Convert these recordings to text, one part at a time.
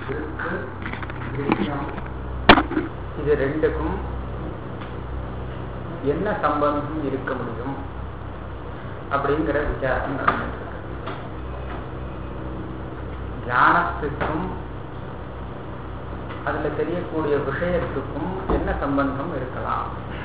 இருக்கு திருஷ்யம் இது ரெண்டுக்கும் என்ன சம்பந்தம் இருக்க முடியும் அப்படிங்கிற விசாரம் நடந்துட்டு இருக்கு ஞானத்துக்கும் அதுல தெரியக்கூடிய விஷயத்துக்கும் என்ன சம்பந்தம் இருக்கலாம்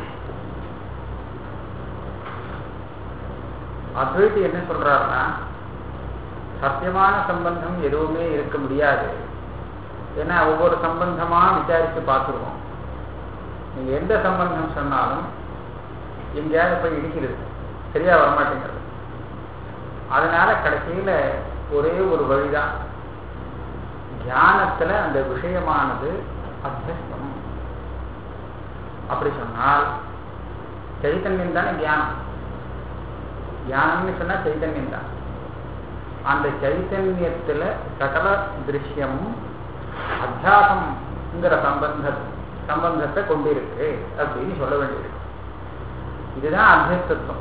அத்வைதி என்ன சொல்றாருன்னா சத்தியமான சம்பந்தம் எதுவுமே இருக்க முடியாது ஏன்னா ஒவ்வொரு சம்பந்தமா விசாரிச்சு பார்த்துருவோம் நீங்க எந்த சம்பந்தம் சொன்னாலும் எங்கேயாவது போய் இடிக்கிறது சரியா வரமாட்டேங்கிறது அதனால கடைசியில ஒரே ஒரு வழிதான் தியானத்துல அந்த விஷயமானது அத்தியஸ்தம் அப்படி சொன்னால் சைத்தன்யம் தானே தியானம் தியானம்னு சொன்னா சைத்தன்யம் தான் அந்த சைத்தன்யத்துல சகல திருஷ்யமும் அத்தியாசம்ங்கிற சம்பந்த சம்பந்தத்தை கொண்டிருக்கு அப்படின்னு சொல்ல வேண்டியிருக்கு இதுதான் அத்தியஸ்தத்துவம்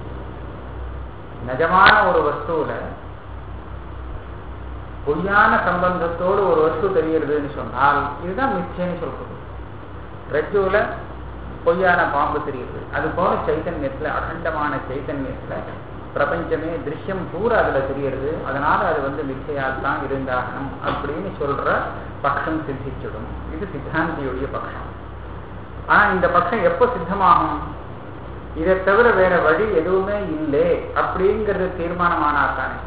நிஜமான ஒரு வஸ்துவில பொய்யான சம்பந்தத்தோடு ஒரு வஸ்து தெரிகிறதுன்னு சொன்னால் இதுதான் மிச்சைன்னு சொல்றது ரஜுவில் பொய்யான பாம்பு தெரியுது அது போல சைத்தன்யத்துல அகண்டமான சைத்தன்யத்துல பிரபஞ்சமே திருஷ்யம் பூரா அதுல தெரியுது அதனால அது வந்து மிச்சையாத்தான் இருந்தாகணும் அப்படின்னு சொல்ற பட்சம் சித்திச்சிடும் இது சித்தாந்தியுடைய பட்சம் ஆனா இந்த பட்சம் எப்ப சித்தமாகும் இதை தவிர வேற வழி எதுவுமே இல்லை அப்படிங்கிறது தீர்மானமானாத்தானே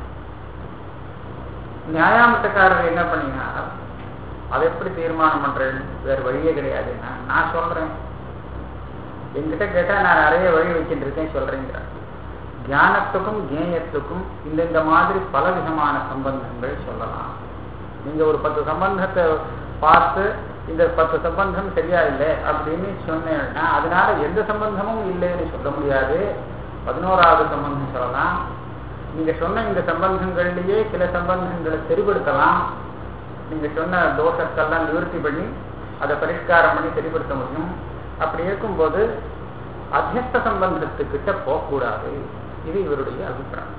நியாயாமத்தக்காரர் என்ன பண்ணினார் அதை எப்படி தீர்மானம் பண்றேன் வேற வழியே கிடையாதுன்னா நான் சொல்றேன் என்கிட்ட கேட்டா நான் நிறைய வழி வச்சுட்டு இருக்கேன் சொல்றேங்கிற தியானத்துக்கும் கேயத்துக்கும் இந்த இந்த மாதிரி பல விதமான சம்பந்தங்கள் சொல்லலாம் நீங்க ஒரு பத்து சம்பந்தத்தை பார்த்து இந்த பத்து சம்பந்தம் சரியா இல்லை அப்படின்னு சொன்னேன்னா அதனால எந்த சம்பந்தமும் இல்லைன்னு சொல்ல முடியாது பதினோராவது சம்பந்தம் சொல்லலாம் நீங்க சொன்ன இந்த சம்பந்தங்கள்லயே சில சம்பந்தங்களை சரிப்படுத்தலாம் நீங்க சொன்ன தோஷத்தெல்லாம் நிவர்த்தி பண்ணி அதை பரிஷ்காரம் பண்ணி சரிப்படுத்த முடியும் அப்படி இருக்கும்போது அத்தியஸ்த சம்பந்தத்துக்கிட்ட போகக்கூடாது இது இவருடைய அபிப்பிராயம்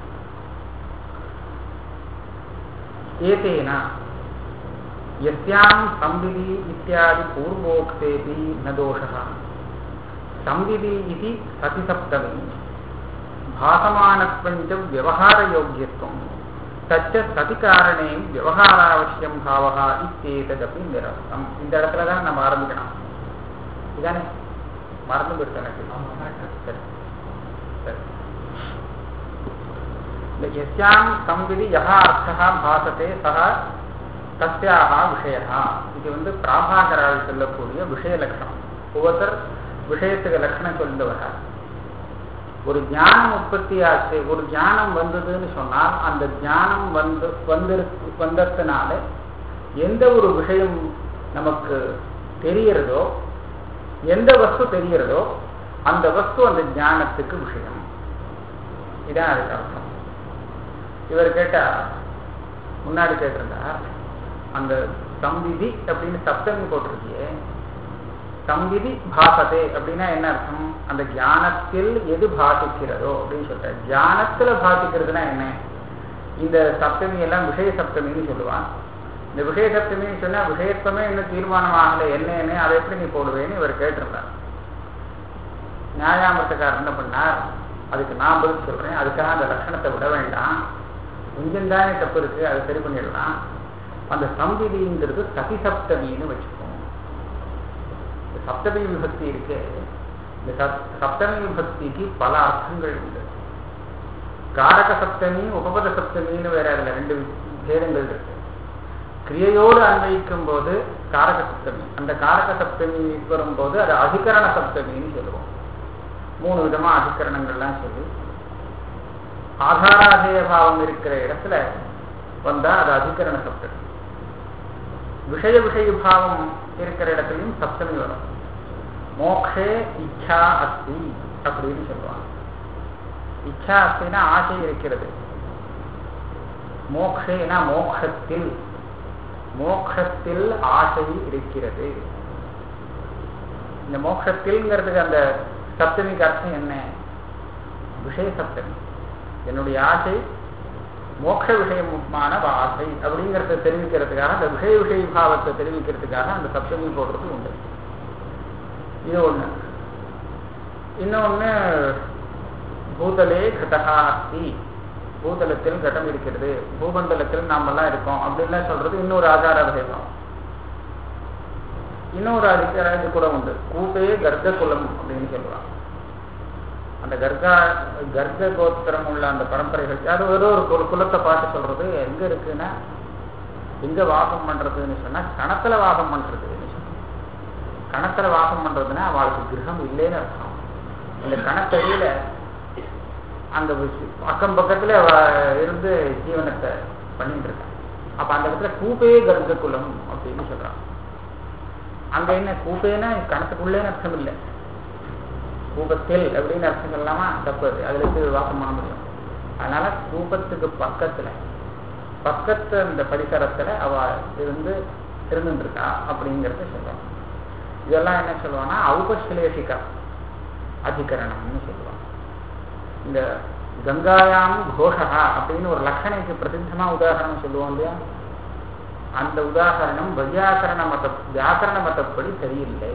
ஏதேனா यस्यां संविधि इत्यादि पूर्वोक्तेपि न दोषः संविधि इति सतिसप्तमी भासमानत्वञ्च व्यवहारयोग्यत्वं तच्च சதிகாரணே விவகாராவசியம் பாவகா இத்தேததப்பி நிரஸ்தம் இந்த இடத்துல தான் நம்ம ஆரம்பிக்கணும் இதானே மறந்து போயிருக்கு எனக்கு சரி சரி இந்த எஸ்யாம் சம்விதி யஹா அர்த்தா பாசத்தே சஹ தஸ்யாக விஷயா இது வந்து பிராபாகரால் சொல்லக்கூடிய விஷய லட்சணம் ஒவ்வொருத்தர் விஷயத்துக்கு லட்சணம் சொல்லுவர ஒரு ஞானம் உற்பத்தி ஆச்சு ஒரு ஞானம் வந்ததுன்னு சொன்னால் அந்த ஞானம் வந்து வந்திருக்கு வந்ததுனால எந்த ஒரு விஷயம் நமக்கு தெரியறதோ எந்த வஸ்து தெரியறதோ அந்த வஸ்து அந்த ஞானத்துக்கு விஷயம் இதான் அதுக்கு அர்த்தம் இவர் கேட்டா முன்னாடி கேட்டிருந்தார் அந்த சம்விதி அப்படின்னு சப்தமி போட்டிருக்கியே சம்விதி பாசதே அப்படின்னா என்ன அர்த்தம் அந்த தியானத்தில் எது பாசிக்கிறதோ அப்படின்னு சொல்ற தியானத்துல பாசிக்கிறதுனா என்ன இந்த சப்தமி எல்லாம் விஷய சப்தமின்னு சொல்லுவான் இந்த விஷய சப்தமின்னு சொன்னா விஷயத்துவமே இன்னும் தீர்மானம் ஆகல என்னன்னு அதை எப்படி நீ போடுவேன்னு இவர் கேட்டிருந்தார் நியாயாமத்துக்காரர் என்ன பண்ணார் அதுக்கு நான் பதில் சொல்றேன் அதுக்காக அந்த லட்சணத்தை விட வேண்டாம் கொஞ்சம் தானே தப்பு இருக்கு அதை சரி பண்ணிடலாம் அந்த சம்விதிங்கிறது சதி சப்தமின்னு வச்சுக்கோம் இந்த சப்தமி விபக்தி இருக்கு இந்த சப்தமி விபக்திக்கு பல அர்த்தங்கள் உண்டு காரக சப்தமி உபபத சப்தமின்னு வேற அதுல ரெண்டு பேதங்கள் இருக்கு கிரியையோடு அன்வயிக்கும் போது காரக சப்தமி அந்த காரக சப்தமி வரும்போது அது அதிகரண சப்தமின்னு சொல்லுவோம் மூணு விதமா அதிகரணங்கள்லாம் சொல்லி ஆதாராதேய பாவம் இருக்கிற இடத்துல வந்தா அது அதிகரண சப்தமி விஷய விஷய பாவம் இருக்கிற இடத்துலையும் சப்தமி வரும் மோக்ஷே இச்சா அஸ்தி அப்படின்னு சொல்லுவாங்க இச்சா அஸ்தினா ஆசை இருக்கிறது மோக்ஷேனா மோக்ஷத்தில் மோக்ஷத்தில் ஆசை இருக்கிறது இந்த மோக்ஷத்தில்ங்கிறதுக்கு அந்த சப்தமிக்கு அர்த்தம் என்ன விஷய சப்தமி என்னுடைய ஆசை மோட்ச விஷயமான வாசை அப்படிங்கிறத தெரிவிக்கிறதுக்காக அந்த விஷய விஷய பாவத்தை தெரிவிக்கிறதுக்காக அந்த சப்தமி போடுறது உண்டு இது ஒண்ணு இன்னொன்னு பூதலே கடகா அஸ்தி பூதலத்தில் கட்டம் இருக்கிறது பூமண்டலத்தில் நாமெல்லாம் இருக்கோம் அப்படின்லாம் சொல்றது இன்னொரு ஆதார வகைதான் இன்னொரு அதிகாரம் இது கூட உண்டு கூப்பே கர்க்க குலம் அப்படின்னு சொல்லுவாங்க அந்த கர்கா கர்க்க கோத்திரம் உள்ள அந்த பரம்பரைகள் அது ஒரு ஒரு குல- குலத்தை பார்த்து சொல்றது எங்க இருக்குன்னா எங்க வாசம் பண்றதுன்னு சொன்னா கணத்துல வாசம் பண்றதுன்னு சொன்னா கணத்துல வாசம் பண்றதுன்னா அவளுக்கு கிரகம் இல்லைன்னு அர்த்தம் இந்த கணத்தடியில அங்க வச்சு- அக்கம் பக்கத்துல அவ இருந்து ஜீவனத்தை பண்ணிட்டு இருக்கான் அப்ப அந்த இடத்துல கூப்பே கர்க்க குலம் அப்படின்னு சொல்றான் அங்க என்ன கூப்பேன்னா கணத்துக்குள்ளே அர்த்தம் இல்லை கூபத்தில் அப்படின்னு அர்த்தம் சொல்லலாமா தப்பு அது அதுல இருந்து வாசம் பண்ண முடியும் அதனால கூபத்துக்கு பக்கத்துல பக்கத்து அந்த பரிசரத்துல அவ இருந்து இருந்துட்டு இருக்கா அப்படிங்கிறத சொல்றோம் இதெல்லாம் என்ன சொல்லுவாங்கன்னா ஔபஸ்லேஷிகா அதிகரணம்னு சொல்லுவாங்க இந்த கங்காயாம் கோஷா அப்படின்னு ஒரு லட்சணைக்கு பிரசித்தமா உதாரணம் சொல்லுவோம் இல்லையா அந்த உதாரணம் வையாக்கரண மத வியாக்கரண மதப்படி சரியில்லை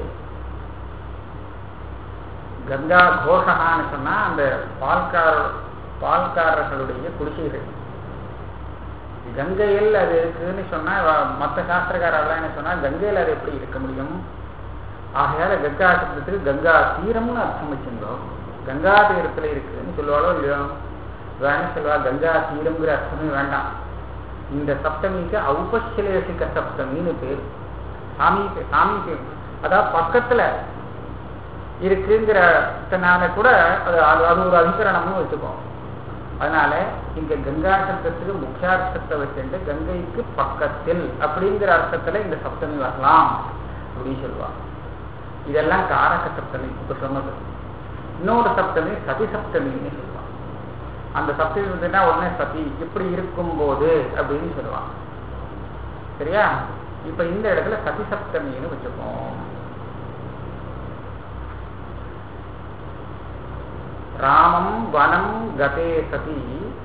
கங்கா கோஷகான்னு சொன்னா அந்த பால்கார பால்காரர்களுடைய குடிசைகள் கங்கையில் அது இருக்குன்னு சொன்னா வ- மத்த சாஸ்திரக்காரெல்லாம் என்ன சொன்னா கங்கையில் அது எப்படி இருக்க முடியும் ஆகையால கங்கா சப்தத்துக்கு கங்கா தீரம்னு அர்த்தம் வச்சுங்களோ கங்கா தீரத்துல இருக்குன்னு சொல்லுவாளோ இல்லையோ வேணும் சொல்லுவா கங்கா தீரம்ங்கிற அர்த்தமே வேண்டாம் இந்த சப்தமிக்கு ஔபஸ்லேஷிக சப்தமின்னு பேர் சாமி சாமி பேர் அதாவது பக்கத்துல இருக்குங்கிறதுனால கூட அது அது அது ஒரு அதிகரணம்னு வச்சுக்கோம் அதனால இங்க கங்கா சப்தத்துக்கு முக்கியார்த்தத்தை வச்சுட்டு கங்கைக்கு பக்கத்தில் அப்படிங்கிற அர்த்தத்துல இந்த சப்தமி வரலாம் அப்படின்னு சொல்லுவாங்க இதெல்லாம் காரக சப்தமி இப்ப சொன்னது இன்னொரு சப்தமி சதி சப்தமின்னு சொல்லுவாங்க அந்த சப்தமி வந்துன்னா உடனே சதி இப்படி இருக்கும்போது அப்படின்னு சொல்லுவாங்க சரியா இப்ப இந்த இடத்துல சதி சப்தமின்னு வச்சுப்போம் ராமம் வனம் கதே சதி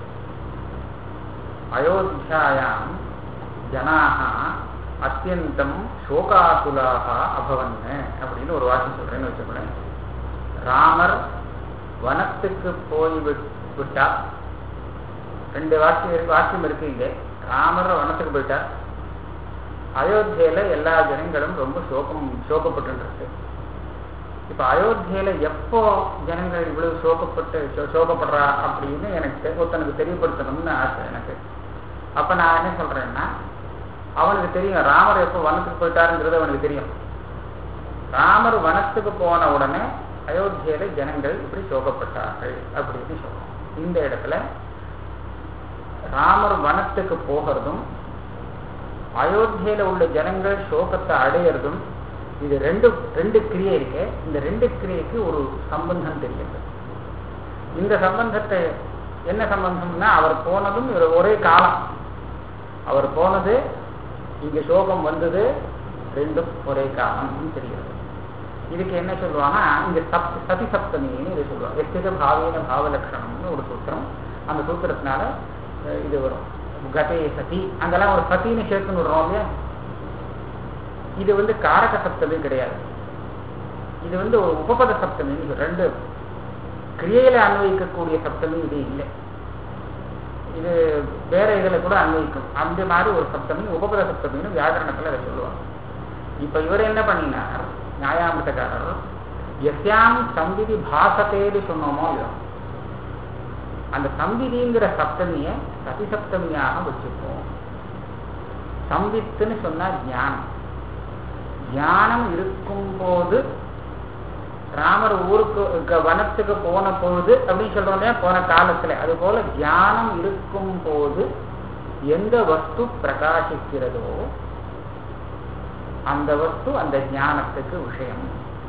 அயோத்தியாயாம் ஜனாக அத்தியந்தம் சோகாகுலாக அபவன் அப்படின்னு ஒரு வாக்கியம் சொல்றேன்னு வச்சுக்கோங்களேன் ராமர் வனத்துக்கு போய் விட்- விட்டார் ரெண்டு வாக்கியம் இருக்கு வாக்கியம் இருக்கு இங்க ராமர் வனத்துக்கு போயிட்டார் அயோத்தியில எல்லா ஜனங்களும் ரொம்ப சோகம் சோகப்பட்டு இருக்கு இப்ப அயோத்தியில எப்போ ஜனங்கள் இவ்வளவு சோகப்பட்டு சோ- சோகப்படுறா அப்படின்னு எனக்கு தெ- ஒருத்தனுக்கு தெரியப்படுத்தணும்னு ஆசை எனக்கு அப்ப நான் என்ன சொல்றேன்னா அவனுக்கு தெரியும் ராமர் எப்போ வனத்துக்கு போயிட்டாருங்கிறது அவனுக்கு தெரியும் ராமர் வனத்துக்கு போன உடனே அயோத்தியில ஜனங்கள் இப்படி சோகப்பட்டார்கள் அப்படின்னு சொல்றோம் இந்த இடத்துல ராமர் வனத்துக்கு போகிறதும் அயோத்தியில உள்ள ஜனங்கள் சோகத்தை அடையிறதும் இது ரெண்டு ரெண்டு கிரியை இருக்கு இந்த ரெண்டு கிரியைக்கு ஒரு சம்பந்தம் தெரியுது இந்த சம்பந்தத்தை என்ன சம்பந்தம்னா அவர் போனதும் இவர் ஒரே காலம் அவர் போனது இங்க சோகம் வந்தது ரெண்டும் ஒரே காலம் தெரிகிறது இதுக்கு என்ன சொல்லுவாங்க இங்க சப் சதி சப்தமின்னு இதை சொல்லுவாங்க எஸ்தித பாவீன பாவலட்சணம்னு ஒரு சூத்திரம் அந்த சூத்திரத்தினால அஹ், இது வரும் கதே சதி அங்கெல்லாம் ஒரு சதின்னு சேர்த்துன்னு விடுறோம் இல்லையா இது வந்து காரக சப்தமே கிடையாது இது வந்து ஒரு உபபத சப்தமி இது ரெண்டு கிரியையில அன்வயிக்கக்கூடிய சப்தமி இது இல்லை இது வேற இதுல கூட அன்வயிக்கும் அந்த மாதிரி ஒரு சப்தமி உபபத சப்தமின்னு வியாகரணத்துல அதை சொல்லுவாங்க இப்ப இவர் என்ன பண்ணினார் நியாயாமிட்டக்காரர் எஸ்யாம் சம்பிதி பாசத்தேன்னு சொன்னோமோ இல்லையோ அந்த சம்பிதிங்கிற சப்தமிய சதி சப்தமியாக வச்சுப்போம் சம்பித்துன்னு சொன்னா ஞானம் ஞானம் இருக்கும்போது ராமர் ஊருக்கு க- வனத்துக்கு போன பொழுது அப்படின்னு சொல்றோம் இல்லையா போன காலத்துல அது போல ஞானம் இருக்கும் போது எந்த வஸ்து பிரகாசிக்கிறதோ அந்த வஸ்து அந்த ஞானத்துக்கு விஷயம்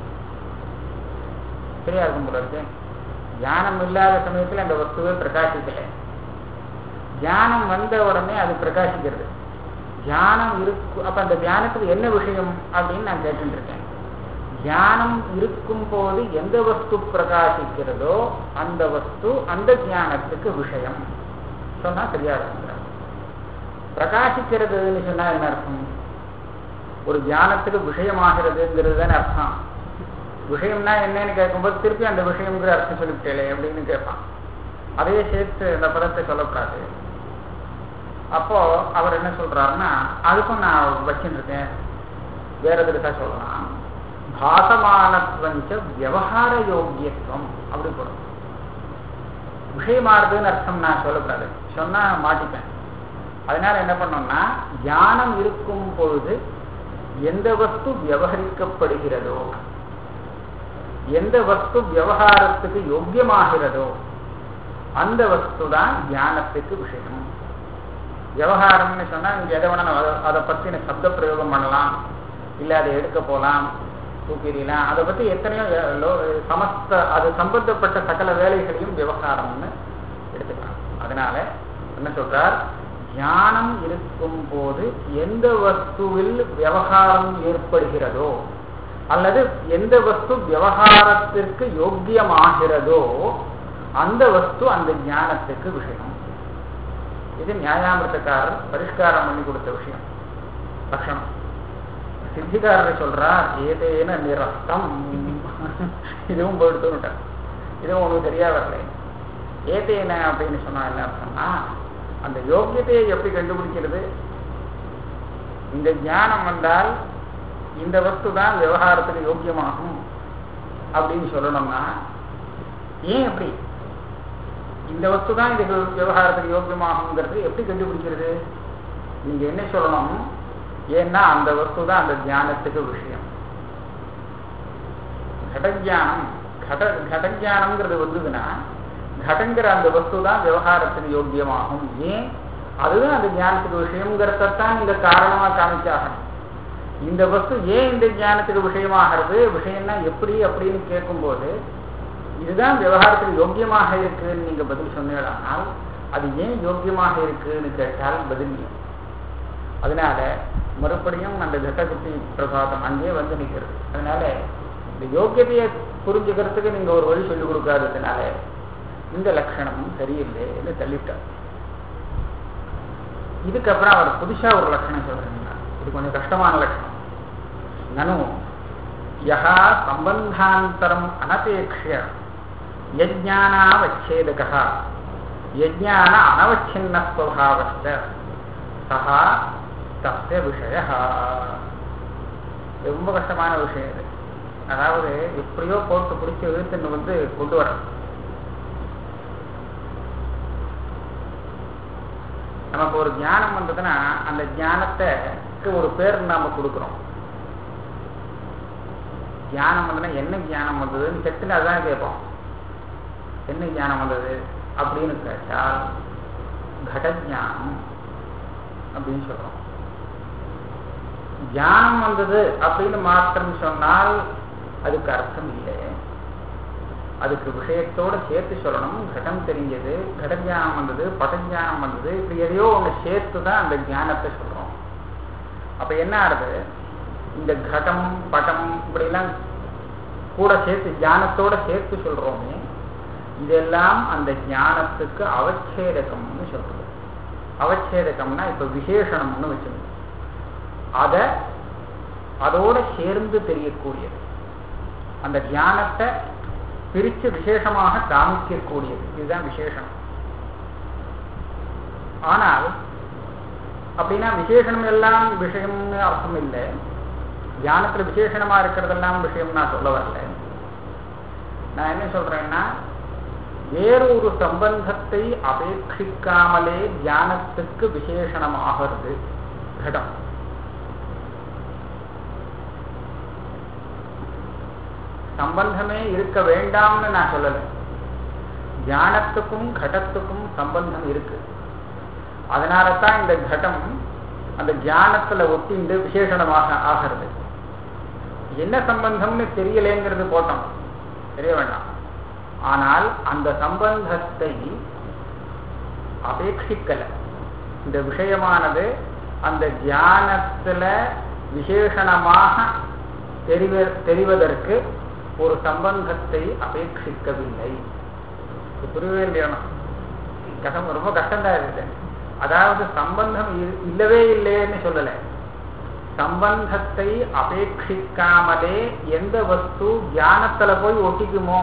சரியா இருக்கும் போல இருக்கு ஞானம் இல்லாத சமயத்துல அந்த வஸ்துவே பிரகாசிக்கல ஞானம் வந்த உடனே அது பிரகாசிக்கிறது தியானம் இருக்கு அப்ப அந்த தியானத்துக்கு என்ன விஷயம் அப்படின்னு நான் கேட்டுட்டு இருக்கேன் தியானம் இருக்கும் போது எந்த வஸ்து பிரகாசிக்கிறதோ அந்த வஸ்து அந்த தியானத்துக்கு விஷயம் சொன்னா சரியா இருக்கும் பிரகாசிக்கிறதுன்னு சொன்னா என்ன அர்த்தம் ஒரு தியானத்துக்கு விஷயமாகிறதுங்கிறது தானே அர்த்தம் விஷயம்னா என்னன்னு கேட்கும்போது திருப்பி அந்த விஷயம்ங்கிற அர்த்தம் சொல்லிவிட்டேலே அப்படின்னு கேட்பான் அதையே சேர்த்து அந்த பதத்தை சொல்லக்கூடாது அப்போ அவர் என்ன சொல்றாருன்னா அதுக்கும் நான் வச்சுருக்கேன் வேற எதுக்கா சொல்லலாம் பாசமானத்வஞ்ச விவகார யோக்கியத்துவம் அப்படி போடும் விஷயமானதுன்னு அர்த்தம் நான் சொல்லக்கூடாது சொன்னா மாட்டிப்பேன் அதனால என்ன பண்ணோம்னா ஞானம் இருக்கும் பொழுது எந்த வஸ்து விவகரிக்கப்படுகிறதோ எந்த வஸ்து விவகாரத்துக்கு யோக்கியமாகிறதோ அந்த வஸ்து தான் ஞானத்துக்கு விஷயம் விவகாரம்னு சொன்னா இங்க எதை வேணா நம்ம அதை பத்தின சப்த பிரயோகம் பண்ணலாம் இல்ல அதை எடுக்க போலாம் தூக்கிடலாம் அதை பத்தி எத்தனையோ சமஸ்த அது சம்பந்தப்பட்ட சகல வேலைகளையும் விவகாரம்னு எடுத்துக்கலாம் அதனால என்ன சொல்றார் ஞானம் இருக்கும் போது எந்த வஸ்துவில் விவகாரம் ஏற்படுகிறதோ அல்லது எந்த வஸ்து விவகாரத்திற்கு யோக்கியமாகிறதோ அந்த வஸ்து அந்த ஞானத்துக்கு விஷயம் இது நியாயாமிரத்தக்காரர் பரிஷ்காரம் பண்ணி கொடுத்த விஷயம் லட்சணம் சித்திகாரர் சொல்றார் ஏதேன நிரஸ்தம் இதுவும் போயிடுத்துட்டார் இதுவும் உனக்கு சரியா வரல ஏதேன அப்படின்னு சொன்னா என்ன அர்த்தம்னா அந்த யோக்கியத்தையை எப்படி கண்டுபிடிக்கிறது இந்த ஞானம் வந்தால் இந்த வஸ்து தான் விவகாரத்துக்கு யோக்கியமாகும் அப்படின்னு சொல்லணும்னா ஏன் எப்படி இந்த வஸ்து தான் இதுக்கு விவகாரத்துக்கு யோக்கியமாகுங்கிறது எப்படி கண்டுபிடிக்கிறது நீங்க என்ன சொல்லணும் ஏன்னா அந்த வஸ்து தான் அந்த தியானத்துக்கு விஷயம் கடஜானம் கட கடஜானம்ங்கிறது வந்ததுன்னா கடங்கிற அந்த வஸ்து தான் விவகாரத்துக்கு யோக்கியமாகும் ஏன் அதுதான் அந்த ஞானத்துக்கு விஷயங்கிறதான் இந்த காரணமா காமிச்சாகணும் இந்த வஸ்து ஏன் இந்த ஞானத்துக்கு விஷயமாகிறது விஷயம்னா எப்படி அப்படின்னு கேட்கும்போது இதுதான் விவகாரத்துக்கு யோக்கியமாக இருக்குன்னு நீங்க பதில் சொன்னீங்களானால் அது ஏன் யோக்கியமாக இருக்குன்னு கேட்டால் பதில் இல்லை அதனால மறுபடியும் அந்த கட்டகுட்டி பிரசாதம் அங்கே வந்து நிற்கிறது அதனால இந்த யோக்கியத்தையை புரிஞ்சுக்கிறதுக்கு நீங்க ஒரு வழி சொல்லிக் கொடுக்காததுனால இந்த லட்சணமும் சரியில்லைன்னு தள்ளிட்டார் இதுக்கப்புறம் அவர் புதுசா ஒரு லட்சணம் சொல்றீங்களா இது கொஞ்சம் கஷ்டமான லட்சணம் நனு யஹா சம்பந்தாந்தரம் அனபேட்சிய யஜானாவச்சேதக யஜான அனவச்சின்னஸ்வபாவஸ்த சஹா தஸ்ய விஷய ரொம்ப கஷ்டமான விஷயம் இது அதாவது எப்படியோ போட்டு பிடிச்சி இழுத்துன்னு வந்து கொண்டு வர நமக்கு ஒரு ஞானம் வந்ததுன்னா அந்த ஞானத்துக்கு ஒரு பேர் நாம கொடுக்குறோம் தியானம் வந்ததுன்னா என்ன ஞானம் வந்ததுன்னு செத்துன்னு அதுதான் கேட்போம் என்ன ஞானம் வந்தது அப்படின்னு கேட்டால் கடஜானம் அப்படின்னு சொல்றோம் தியானம் வந்தது அப்படின்னு மாத்திரம் சொன்னால் அதுக்கு அர்த்தம் இல்லை அதுக்கு விஷயத்தோட சேர்த்து சொல்லணும் கடம் தெரிஞ்சது கடஜானம் வந்தது படஜானம் வந்தது இப்படி எதையோ ஒன்று சேர்த்து தான் அந்த ஞானத்தை சொல்றோம் அப்ப என்ன ஆகுது இந்த கடம் படம் இப்படிலாம் கூட சேர்த்து ஞானத்தோட சேர்த்து சொல்றோமே இதெல்லாம் அந்த ஞானத்துக்கு அவச்சேதகம்னு சொல்றது அவச்சேதகம்னா இப்ப விசேஷணம்னு வச்சுக்கணும் அத அதோட சேர்ந்து தெரியக்கூடியது அந்த தியானத்தை பிரிச்சு விசேஷமாக காமிக்கக்கூடியது இதுதான் விசேஷம் ஆனால் அப்படின்னா விசேஷனம் எல்லாம் விஷயம்னு அர்த்தம் இல்லை தியானத்துல விசேஷணமா இருக்கிறதெல்லாம் விஷயம் நான் சொல்ல வரல நான் என்ன சொல்றேன்னா வேறு ஒரு சம்பந்தத்தை அபேட்சிக்காமலே தியானத்துக்கு விசேஷணமாகிறது கடம் சம்பந்தமே இருக்க வேண்டாம்னு நான் சொல்லல தியானத்துக்கும் கடத்துக்கும் சம்பந்தம் இருக்கு அதனால தான் இந்த கடம் அந்த தியானத்துல ஒட்டிண்டு விசேஷணமாக ஆகிறது என்ன சம்பந்தம்னு தெரியலேங்கிறது போட்டோம் தெரிய வேண்டாம் ஆனால் அந்த சம்பந்தத்தை அபேட்சிக்கல இந்த விஷயமானது அந்த தியானத்துல விசேஷணமாக தெரிவ தெரிவதற்கு ஒரு சம்பந்தத்தை அபேட்சிக்கவில்லை புரியவே இல்லையா கஷ்டம் ரொம்ப கஷ்டம்தான் இருக்கு அதாவது சம்பந்தம் இ- இல்லவே இல்லைன்னு சொல்லலை சம்பந்தத்தை அபேட்சிக்காமலே எந்த வஸ்து ஞானத்துல போய் ஒட்டிக்குமோ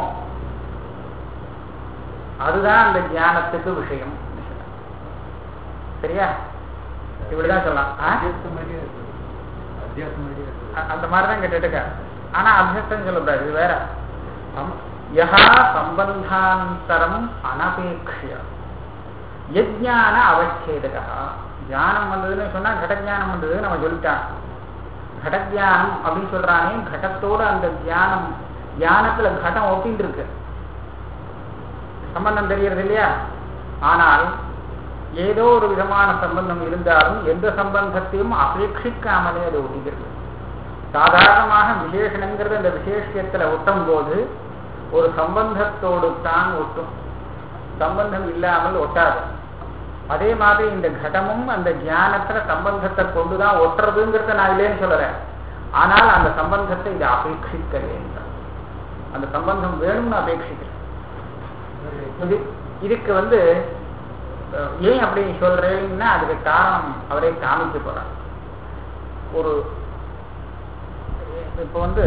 அதுதான் அந்த ஞானத்துக்கு விஷயம் சரியா இப்படிதான் சொல்லலாம் ஆ? அத்தியாசம் மாதிரியே இருக்கு அத்தியாசம் மாதிரியே இருக்கு அ- அந்த மாதிரி தான் கேட்டுருக்க ஆனா அபியஸ்தம் சொல்லக்கூடாது இது வேற சம்- யஹா சம்பந்தாந்தரம் அனபேக்ஷிய யஜ்ஞான அவச்சேதகா ஞானம் வந்ததுன்னு சொன்னா கடஜானம் வந்தது நம்ம சொல்லிட்டான் கடஜானம் அப்படின்னு சொல்றானே கடத்தோட அந்த தியானம் தியானத்துல கடம் ஒட்டின்னு இருக்கு சம்பந்தம் தெரியறது இல்லையா ஆனால் ஏதோ ஒரு விதமான சம்பந்தம் இருந்தாலும் எந்த சம்பந்தத்தையும் அபேட்சிக்காமலே அது ஒட்டிக்கிறது சாதாரணமாக விசேஷணங்கிறது அந்த விசேஷத்துல ஒட்டும் போது ஒரு சம்பந்தத்தோடு தான் ஒட்டும் சம்பந்தம் இல்லாமல் ஒட்டாது அதே மாதிரி இந்த கடமும் அந்த ஞானத்துல சம்பந்தத்தை கொண்டுதான் ஒட்டுறதுங்கிறத நான் இல்லைன்னு சொல்லல ஆனால் அந்த சம்பந்தத்தை இது அபேட்சிக்கலே அந்த சம்பந்தம் வேணும்னு அபேட்சிக்கல இது இதுக்கு வந்து அஹ், ஏன் அப்படி சொல்றேன்னா அதுக்கு காரணம் அவரே காமிக்க போறார் ஒரு இப்போ வந்து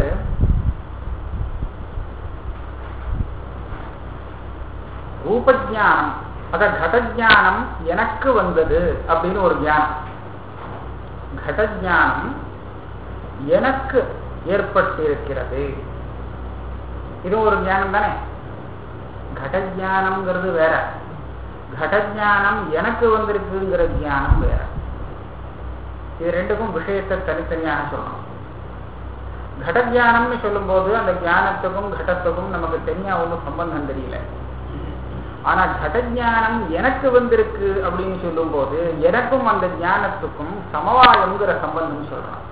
ரூபஜானம் அத கடஜானம் எனக்கு வந்தது அப்படின்னு ஒரு ஞானம் கடஜானம் எனக்கு ஏற்பட்டிருக்கிறது இது ஒரு ஞானம் தானே கடஜானம்ங்கிறது வேற கடஜானம் எனக்கு வந்திருக்குங்கிற ஞானம் வேற இது ரெண்டுக்கும் விஷயத்தை தனித்தனியாக சொல்லணும் கடஜானம்னு சொல்லும்போது அந்த ஞானத்துக்கும் கடத்துக்கும் நமக்கு தனியா ஒன்றும் சம்பந்தம் தெரியல ஆனா கடஜானம் எனக்கு வந்திருக்கு அப்படின்னு சொல்லும்போது எனக்கும் அந்த ஞானத்துக்கும் சமவாயம்ங்கிற சம்பந்தம் சொல்றான்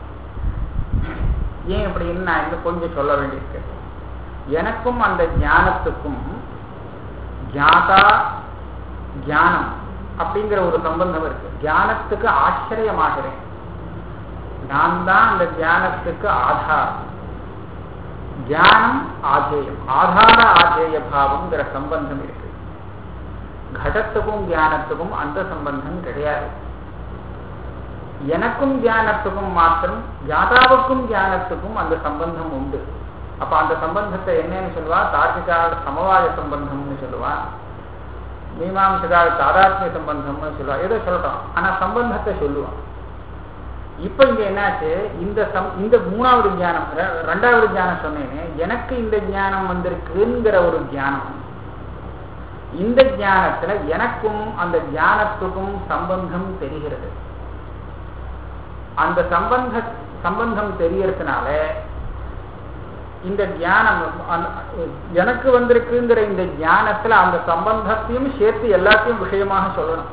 ஏன் அப்படின்னு நான் இன்னும் கொஞ்சம் சொல்ல வேண்டியிருக்கு எனக்கும் அந்த ஞானத்துக்கும் ஞாதா ஞானம் அப்படிங்கிற ஒரு சம்பந்தம் இருக்கு ஞானத்துக்கு ஆச்சரியமாகிறேன் நான் தான் அந்த ஞானத்துக்கு ஆதாரம் ஞானம் ஆதேயம் ஆதார ஆதேய பாவம்ங்கிற சம்பந்தம் இருக்கு கடத்துக்கும் ஞானத்துக்கும் அந்த சம்பந்தம் கிடையாது எனக்கும் ஞானத்துக்கும் மாத்திரம் யாதாவுக்கும் ஞானத்துக்கும் அந்த சம்பந்தம் உண்டு அப்ப அந்த சம்பந்தத்தை என்னன்னு சொல்லுவா தார்க்கிகால் சமவாய சம்பந்தம்னு சொல்லுவா மீமாம்சகால் தாதாத்மிய சம்பந்தம்னு சொல்லுவா ஏதோ சொல்றோம் ஆனா சம்பந்தத்தை சொல்லுவான் இப்ப இங்க என்னாச்சு இந்த சம் இந்த மூணாவது ஞானம் ரெ- ரெண்டாவது ஞானம் சொன்னேனே எனக்கு இந்த ஞானம் வந்திருக்குங்கிற ஒரு ஞானம் இந்த ஞானத்துல எனக்கும் அந்த ஞானத்துக்கும் சம்பந்தம் தெரிகிறது அந்த சம்பந்த சம்பந்தம் தெரியறதுனால இந்த ஞானம் அந்த- எனக்கு வந்திருக்குங்கிற இந்த ஞானத்துல அந்த சம்பந்தத்தையும் சேர்த்து எல்லாத்தையும் விஷயமாக சொல்லணும்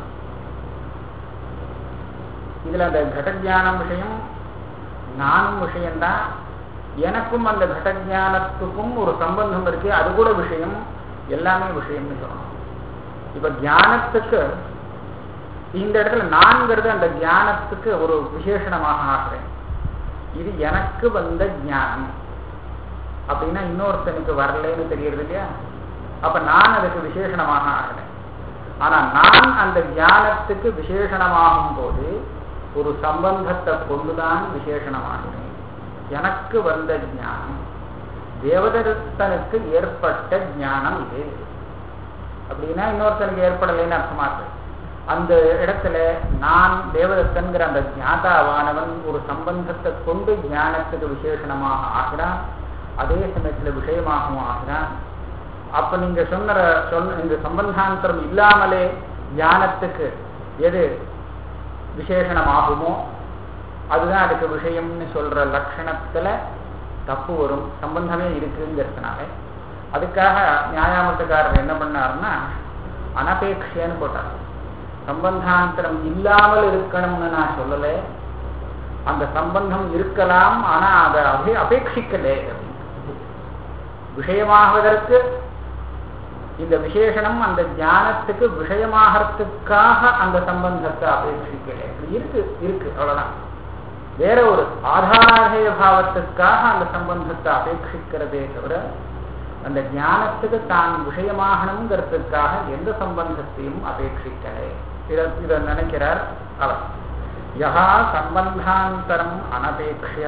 இதுல அந்த கடஜானம் விஷயம் நானும் விஷயம்தான் எனக்கும் அந்த கடஜானத்துக்கும் ஒரு சம்பந்தம் இருக்கு அது கூட விஷயம் எல்லாமே விஷயம்னு சொல்லணும் இப்ப ஞானத்துக்கு இந்த இடத்துல நான்கிறது அந்த ஞானத்துக்கு ஒரு விசேஷணமாக ஆகிறேன் இது எனக்கு வந்த ஞானம் அப்படின்னா இன்னொருத்தனுக்கு வரலைன்னு தெரியறது இல்லையா அப்ப நான் அதுக்கு விசேஷணமாக ஆகிறேன் ஆனா நான் அந்த ஞானத்துக்கு விசேஷணமாகும் போது ஒரு சம்பந்தத்தை கொண்டுதான் விசேஷணமாகிறேன் எனக்கு வந்த ஞானம் தேவதத்தனுக்கு ஏற்பட்ட ஞானம் இது அப்படின்னா இன்னொருத்தனுக்கு ஏற்படலைன்னு அர்த்தமா இருக்கு அந்த இடத்துல நான் தேவதத்தன்கிற அந்த ஞாதாவானவன் ஒரு சம்பந்தத்தை கொண்டு ஞானத்துக்கு விசேஷணமாக ஆகிறான் அதே சமயத்துல விஷயமாகவும் ஆகிறான் அப்ப நீங்க சொன்ன சொன்ன இந்த சம்பந்தாந்தரம் இல்லாமலே ஞானத்துக்கு எது விசேஷணமாகுமோ அதுதான் அதுக்கு விஷயம்னு சொல்ற லட்சணத்துல தப்பு வரும் சம்பந்தமே இருக்குங்கிறதுனால அதுக்காக நியாயாமத்துக்காரர் என்ன பண்ணாருன்னா அனபேட்சைன்னு போட்டார் சம்பந்தாந்தரம் இல்லாமல் இருக்கணும்னு நான் சொல்லல அந்த சம்பந்தம் இருக்கலாம் ஆனா அதை அபே அபேட்சிக்கலே விஷயமாகுவதற்கு இந்த விசேஷணம் அந்த ஞானத்துக்கு விஷயமாகறதுக்காக அந்த சம்பந்தத்தை அபேட்சிக்கல இருக்கு இருக்கு அவ்வளவுதான் வேற ஒரு ஆதாராதேய பாவத்துக்காக அந்த சம்பந்தத்தை அபேட்சிக்கிறதே தவிர அந்த ஞானத்துக்கு தான் விஷயமாகணுங்கிறதுக்காக எந்த சம்பந்தத்தையும் அபேட்சிக்கலை இதை இதை நினைக்கிறார் அவர் யஹா சம்பந்தாந்தரம் அனபேக்ஷ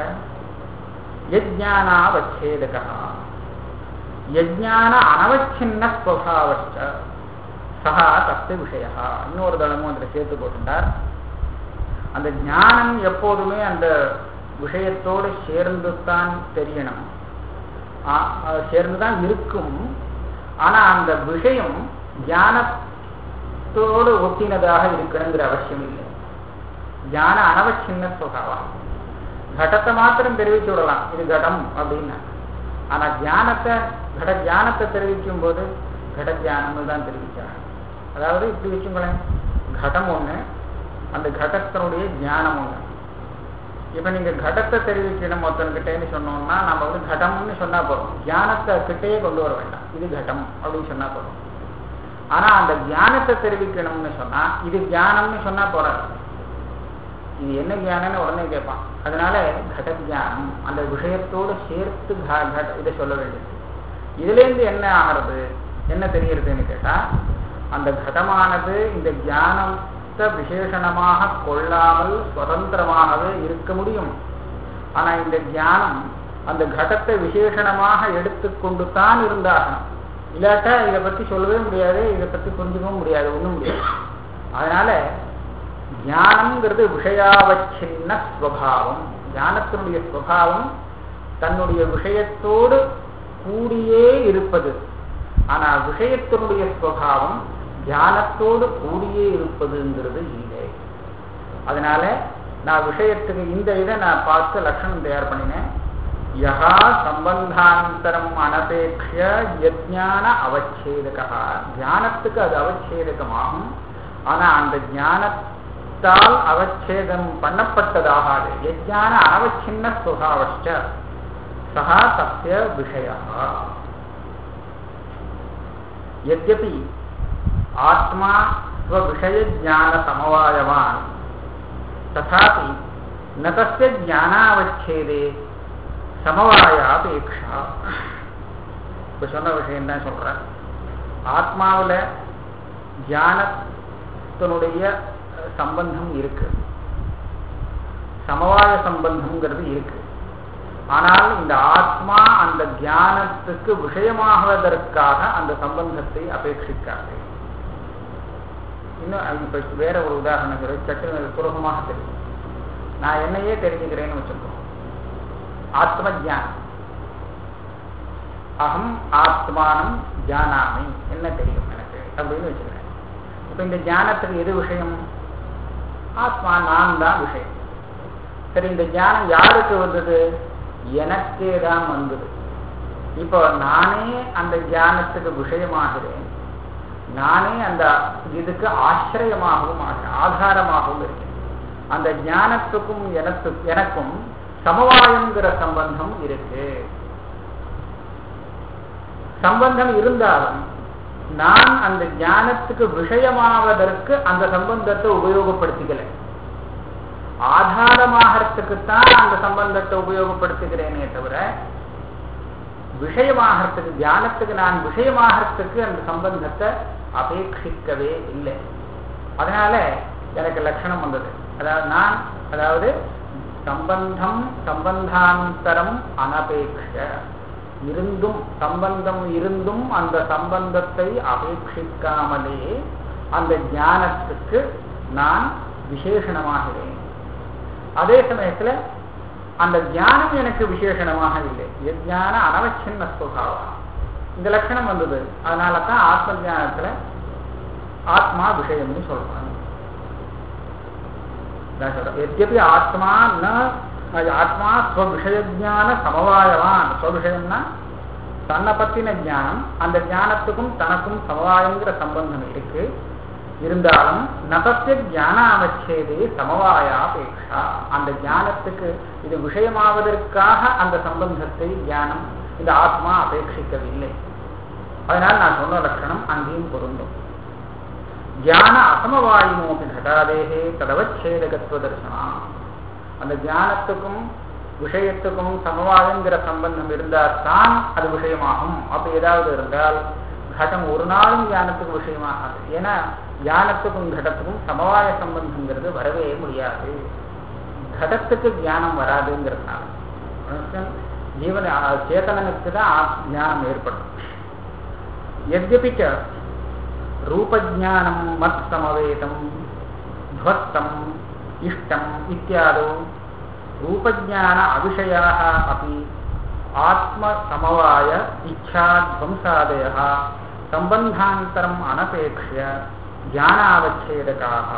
யஜ்ஞானாவச்சேதகா யஜ்ஞான அனவச்சின்ன ஸ்வபாவச்ச சகா தஸ்ய விஷய இன்னொரு தளமும் அதில் சேர்த்து போட்டுட்டார் அந்த ஞானம் எப்போதுமே அந்த விஷயத்தோடு சேர்ந்து தான் தெரியணும் ஆ- அது சேர்ந்து தான் இருக்கும் ஆனா அந்த விஷயம் ஞானத்தோடு ஒட்டினதாக இருக்கணுங்கிற அவசியம் இல்லை ஞான அனவச்சின்ன சுகாவம் கடத்தை மாத்திரம் தெரிவித்து விடலாம் இது கடம் அப்படின்னு ஆனா ஞானத்தை கட ஞானத்தை தெரிவிக்கும் போது கட ஞானம்னு தான் தெரிவிக்கிறாங்க அதாவது இப்படி வச்சுங்களேன் கடம் ஒண்ணு அந்த கடத்தினுடைய ஞானம் ஒண்ணு இப்ப நீங்க கடத்தை தெரிவிக்கணும் ஒருத்தன்கிட்டேன்னு சொன்னோம்னா நம்ம வந்து கடம்னு சொன்னா போதும் ஞானத்தை கிட்டேயே கொண்டு வர வேண்டாம் இது கடம் அப்படின்னு சொன்னா போதும் ஆனா அந்த ஞானத்தை தெரிவிக்கணும்னு சொன்னா இது ஞானம்னு சொன்னா போறாது இது என்ன ஞானம்னு உடனே கேட்பான் அதனால கட ஞானம் அந்த விஷயத்தோடு சேர்த்து க- கட- இதை சொல்ல வேண்டியது இதுல இருந்து என்ன ஆகிறது என்ன தெரியறதுன்னு கேட்டா அந்த கடமானது இந்த ஞானத்தை விசேஷணமாக கொள்ளாமல் சுதந்திரமாகவே இருக்க முடியும் ஆனா இந்த ஞானம் அந்த கடத்தை விசேஷணமாக எடுத்துக்கொண்டு தான் இருந்தாகணும் இல்லாட்டா இதை பத்தி சொல்லவே முடியாது இதை பத்தி புரிஞ்சுக்கவும் முடியாது ஒண்ணும் முடியாது அதனால ஞானம்ங்கிறது விஷயாவச்சின்ன ஸ்வபாவம் ஞானத்தினுடைய ஸ்வபாவம் தன்னுடைய விஷயத்தோடு கூடியே இருப்பது ஆனா விஷயத்தினுடைய ஸ்வபாவம் ஞானத்தோடு கூடியே இருப்பதுங்கிறது இல்லை அதனால நான் விஷயத்துக்கு இந்த இதை நான் பார்த்து லட்சணம் தயார் பண்ணினேன் யகா சம்பந்தாந்தரம் அனபேட்சிய யஜ்ஞான அவச்சேதகா ஞானத்துக்கு அது அவச்சேதகமாகும் ஆனா அந்த ஞானத்தால் அவச்சேதம் பண்ணப்பட்டதாகாது யஜ்ஞான அனவச்சின்ன சுகாவச்ச சகா தஸ்ய விஷய यद्यपि आत्मा स्वविषयज्ञानसमवायवान् तथापि न तस्य ज्ञानावच्छेदे சமவாயாபேக்ஷா இப்போ சொன்ன விஷயம் தான் சொல்கிறேன் ஆத்மாவில் தியானத்தினுடைய சம்பந்தம் இருக்கு சமவாய சம்பந்தம்ங்கிறது இருக்கு ஆனால் இந்த ஆத்மா அந்த தியானத்துக்கு விஷயமாகுவதற்காக அந்த சம்பந்தத்தை அபேட்சிக்காது இன்னும் இப்ப வேற ஒரு உதாரணம் சொல்லி சற்று சுலபமாக தெரியும் நான் என்னையே தெரிஞ்சுக்கிறேன்னு வச்சுக்கோ ஆத்ம ஜானம் அகம் ஆத்மானம் ஜானாமி என்ன தெரியும் எனக்கு அப்படின்னு வச்சுக்கிறேன் இப்ப இந்த ஞானத்துக்கு எது விஷயம் ஆத்மா நான் தான் விஷயம் சரி இந்த ஞானம் யாருக்கு வந்தது எனக்கே தான் வந்தது இப்போ நானே அந்த ஞானத்துக்கு விஷயமாகிறேன் நானே அந்த இதுக்கு ஆசிரியமாகவும் ஆகிறேன் ஆதாரமாகவும் இருக்கேன் அந்த ஞானத்துக்கும் எனக்கு எனக்கும் சமவாயங்கிற சம்பந்தம் இருக்கு சம்பந்தம் இருந்தாலும் நான் அந்த ஞானத்துக்கு விஷயமாவதற்கு அந்த சம்பந்தத்தை உபயோகப்படுத்திக்கல ஆதாரமாகறதுக்குத்தான் அந்த சம்பந்தத்தை உபயோகப்படுத்துகிறேனே தவிர விஷயமாகறதுக்கு தியானத்துக்கு நான் விஷயமாகறதுக்கு அந்த சம்பந்தத்தை அபேட்சிக்கவே இல்லை அதனால எனக்கு லட்சணம் வந்தது அதாவது நான் அதாவது சம்பந்தம் சம்பந்தாந்தரம் அனபேட்ச இருந்தும் சம்பந்தம் இருந்தும் அந்த சம்பந்தத்தை அபேட்சிக்காமலே அந்த ஞானத்துக்கு நான் விசேஷணமாகிறேன் அதே சமயத்துல அந்த ஞானம் எனக்கு விசேஷணமாக இல்லை ஞான அனவச்சின்ன சுகாவா இந்த லட்சணம் வந்தது அதனால தான் ஆத்ம ஞானத்துல ஆத்மா விஷயம்னு சொல்றாங்க எத்யபி ஆத்மா ந ஆத்மா ஸ்வவிஷயஜான சமவாயவான் ஸ்வவிஷயம்னா தன்னை பத்தின ஞானம் அந்த ஞானத்துக்கும் தனக்கும் சமவாயங்கிற சம்பந்தம் இருக்கு இருந்தாலும் நபத்திய ஞான அவச்சேதே சமவாயாபேட்சா அந்த ஞானத்துக்கு இது விஷயமாவதற்காக அந்த சம்பந்தத்தை ஞானம் இந்த ஆத்மா அபேட்சிக்கவில்லை அதனால் நான் சொன்ன லட்சணம் அங்கேயும் பொருந்தும் ஞான அசமவாயுமோபி கடாதேகே ததவச்சேதகத்துவ தரிசனா அந்த ஞானத்துக்கும் விஷயத்துக்கும் சமவாயங்கிற சம்பந்தம் இருந்தால் தான் அது விஷயமாகும் அப்படி ஏதாவது இருந்தால் கடம் ஒரு நாளும் ஞானத்துக்கு விஷயமாகாது ஏன்னா ஞானத்துக்கும் கடத்துக்கும் சமவாய சம்பந்தங்கிறது வரவே முடியாது கடத்துக்கு ஞானம் வராதுங்கிறதுனால understand? ஜீவன அஹ், சேதனனுக்கு தான் ஆ- ஞானம் ஏற்படும் यद्यपि च रूपज्ञानं मत्समवेतं ध्वस्तम् इष्टम् इत्यादौ रूपज्ञान अविषयाः अपि आत्मसमवाय इच्छाध्वंसादयः सम्बन्धान्तरम् अनपेक्ष्य ज्ञानावच्छेदकाः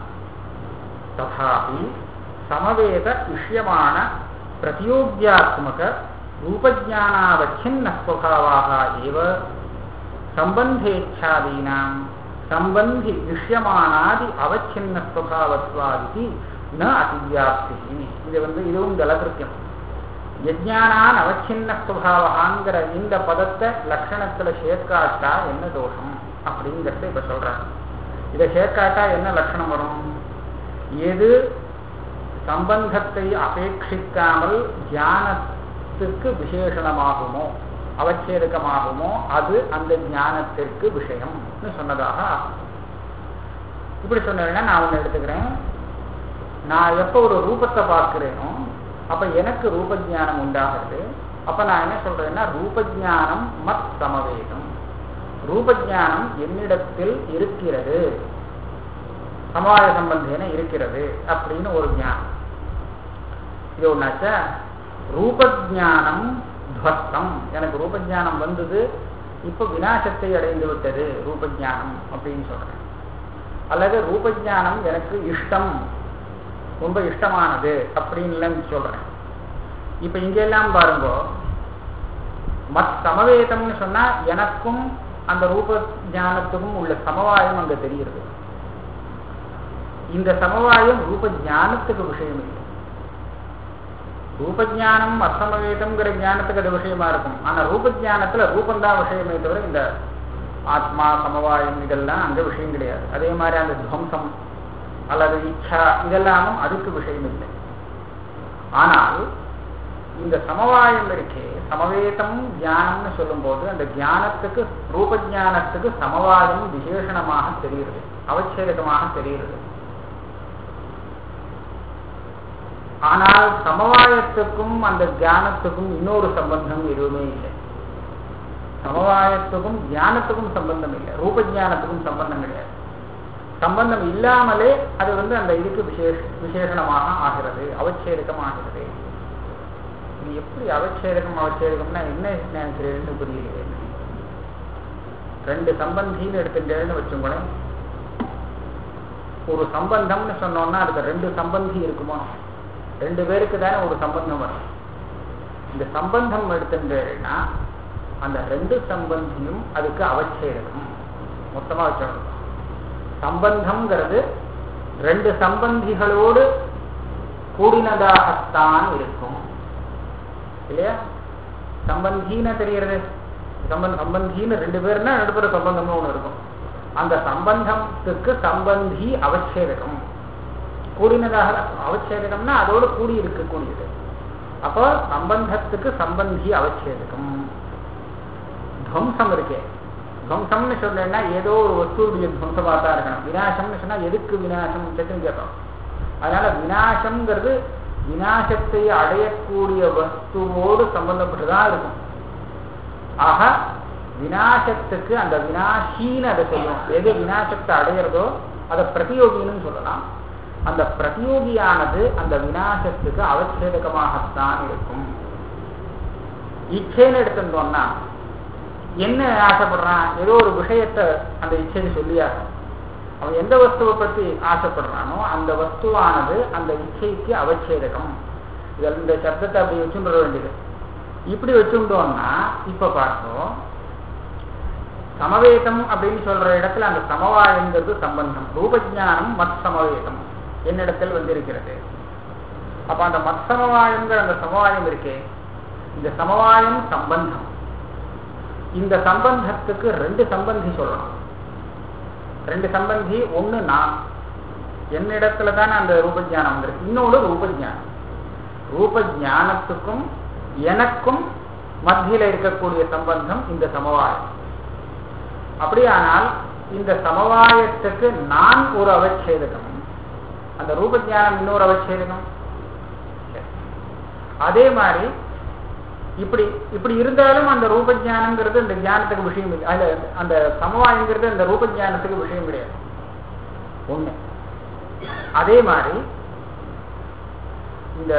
तथापि समवेत इष्यमाण प्रतियोग्यात्मक रूपज्ञानावच्छिन्नस्वभावाः एव सम्बन्धेच्छादीनां सम्बन्धि इष्यमाणादि अवच्छिन्नस्वभावत्वादिति न அதிவியாப்தி இது வந்து இதுவும் ஜலகிருத்தியம் யஜ்ஞானான் அவச்சின்ன சுபாவகாங்கிற இந்த பதத்தை லட்சணத்துல சேர்க்காட்டா என்ன தோஷம் அப்படிங்கிறத இப்ப சொல்றாங்க இதை சேர்க்காட்டா என்ன லட்சணம் வரும் எது சம்பந்தத்தை அபேட்சிக்காமல் தியானத்துக்கு விசேஷணமாகுமோ அவச்சேதகமாகுமோ அது அந்த ஞானத்திற்கு விஷயம்னு சொன்னதாக ஆகும். இப்படி சொன்னேன்னா நான் ஒன்று எடுத்துக்கிறேன் நான் எப்போ ஒரு ரூபத்தை பார்க்கிறேனோ அப்ப எனக்கு ரூபஜானம் உண்டாகிறது அப்ப நான் என்ன சொல்றேன்னா ரூபஜானம் மத் சமவேதம் ரூபஜானம் என்னிடத்தில் இருக்கிறது சமவாய சம்பந்தேன இருக்கிறது அப்படின்னு ஒரு ஞானம் இது ஒன்னாச்சா ரூபஜானம் துவஸ்தம் எனக்கு ரூபஜானம் வந்தது இப்ப விநாசத்தை அடைந்து விட்டது ரூபஜானம் அப்படின்னு சொல்றேன் அல்லது ரூபஜானம் எனக்கு இஷ்டம் ரொம்ப இஷ்டமானது அப்படின்னு சொல்றேன் இப்ப இங்கெல்லாம் பாருங்க மத் சமவேதம்னு சொன்னா எனக்கும் அந்த ரூப ஞானத்துக்கும் உள்ள சமவாயம் அங்க தெரிகிறது இந்த சமவாயம் ரூப ஞானத்துக்கு விஷயம் இல்லை ரூபஜானம் அசமவேதம்ங்கிற ஞானத்துக்கு அது விஷயமா இருக்கும் ஆனா ரூபஜானத்துல ரூபந்தான் விஷயமே தவிர இந்த ஆத்மா சமவாயம் இதெல்லாம் அங்க விஷயம் கிடையாது அதே மாதிரி அந்த துவம்சம் அல்லது இச்சா இதெல்லாமும் அதுக்கு விஷயம் இல்லை ஆனால் இந்த சமவாயம் இருக்கே சமவேதம் ஞானம்னு சொல்லும்போது அந்த ஞானத்துக்கு ரூப ஞானத்துக்கு சமவாயம் விசேஷணமாக தெரிகிறது அவச்சேதகமாக தெரிகிறது ஆனால் சமவாயத்துக்கும் அந்த ஞானத்துக்கும் இன்னொரு சம்பந்தம் எதுவுமே இல்லை சமவாயத்துக்கும் ஞானத்துக்கும் சம்பந்தம் இல்லை ரூப ஞானத்துக்கும் சம்பந்தம் கிடையாது சம்பந்தம் இல்லாமலே அது வந்து அந்த இதுக்கு விசேஷ விசேஷணமாக ஆகிறது அவச்சேதகம் ஆகிறது இது எப்படி அவச்சேதகம் அவச்சேதகம்னா என்ன நினைக்கிறேன்னு புரியலையே ரெண்டு சம்பந்தின்னு எடுத்துட்டேன்னு வச்சுக்கோங்களேன் ஒரு சம்பந்தம்னு சொன்னோம்னா அதுக்கு ரெண்டு சம்பந்தி இருக்குமா ரெண்டு பேருக்கு தானே ஒரு சம்பந்தம் வரும் இந்த சம்பந்தம் எடுத்துட்டேன்னா அந்த ரெண்டு சம்பந்தியும் அதுக்கு அவச்சேதகம் மொத்தமா வச்சிடணும் சம்பந்தம்ங்கிறது ரெண்டு சம்பந்திகளோடு கூடினதாகத்தான் இருக்கும் இல்லையா சம்பந்தின்னு தெரிகிறது சம்பந்த சம்பந்தின்னு ரெண்டு பேர்னா நடுப்புற சம்பந்தம்னு ஒண்ணு இருக்கும் அந்த சம்பந்தத்துக்கு சம்பந்தி அவச்சேதகம் கூடினதாக அவச்சேதகம்னா அதோடு கூடி இருக்கக்கூடியது அப்போ சம்பந்தத்துக்கு சம்பந்தி அவச்சேதகம் துவம்சம் இருக்கே துவம்சம்னு சொன்னா ஏதோ ஒரு வஸ்துடைய துவம்சமா தான் இருக்கணும் விநாசம்னு சொன்னா எதுக்கு விநாசம் சட்டுன்னு கேட்போம் அதனால விநாசம்ங்கிறது விநாசத்தை அடையக்கூடிய வஸ்துவோடு சம்பந்தப்பட்டுதான் இருக்கும் ஆக விநாசத்துக்கு அந்த வினாஷின்னு அதை செய்யும் எது விநாசத்தை அடையிறதோ அதை பிரதியோகின்னு சொல்லலாம் அந்த பிரதியோகியானது அந்த விநாசத்துக்கு அவச்சேதகமாகத்தான் இருக்கும் இச்சைன்னு எடுத்துட்டோம்னா என்ன ஆசைப்படுறான் ஏதோ ஒரு விஷயத்தை அந்த இச்சைன்னு சொல்லியாகும் அவன் எந்த வஸ்துவை பத்தி ஆசைப்படுறானோ அந்த வஸ்துவானது அந்த இச்சைக்கு அவச்சேதகம் இதில் இந்த சப்தத்தை அப்படி வச்சுட்டு வேண்டியது இப்படி வச்சுட்டோம்னா இப்ப பார்த்தோம் சமவேதம் அப்படின்னு சொல்ற இடத்துல அந்த சமவாயங்கிறது சம்பந்தம் ரூபஜானம் மத் சமவேதம் என்னிடத்தில் வந்திருக்கிறது அப்ப அந்த மத் சமவாயங்கிற அந்த சமவாயம் இருக்கே இந்த சமவாயம் சம்பந்தம் இந்த சம்பந்தத்துக்கு ரெண்டு சம்பந்தி சொல்லணும் ரெண்டு சம்பந்தி ஒண்ணு நான் என்னிடத்துல தானே அந்த ரூபஜானம் வந்திருக்கு இன்னொன்று ரூபஜானம் ரூபஜானத்துக்கும் எனக்கும் மத்தியில இருக்கக்கூடிய சம்பந்தம் இந்த சமவாயம் அப்படியானால் இந்த சமவாயத்துக்கு நான் ஒரு அவச்சேதகம் அந்த ரூப ஞானம் இன்னொரு அவச்சேதகம் சரி. அதே மாதிரி இப்படி இப்படி இருந்தாலும் அந்த ரூப ஞானம்ங்கிறது இந்த ஞானத்துக்கு விஷயம் இல்லை அதுல அந்த சமவாயங்கிறது அந்த ரூப ஞானத்துக்கு விஷயம் கிடையாது ஒண்ணு அதே மாதிரி இந்த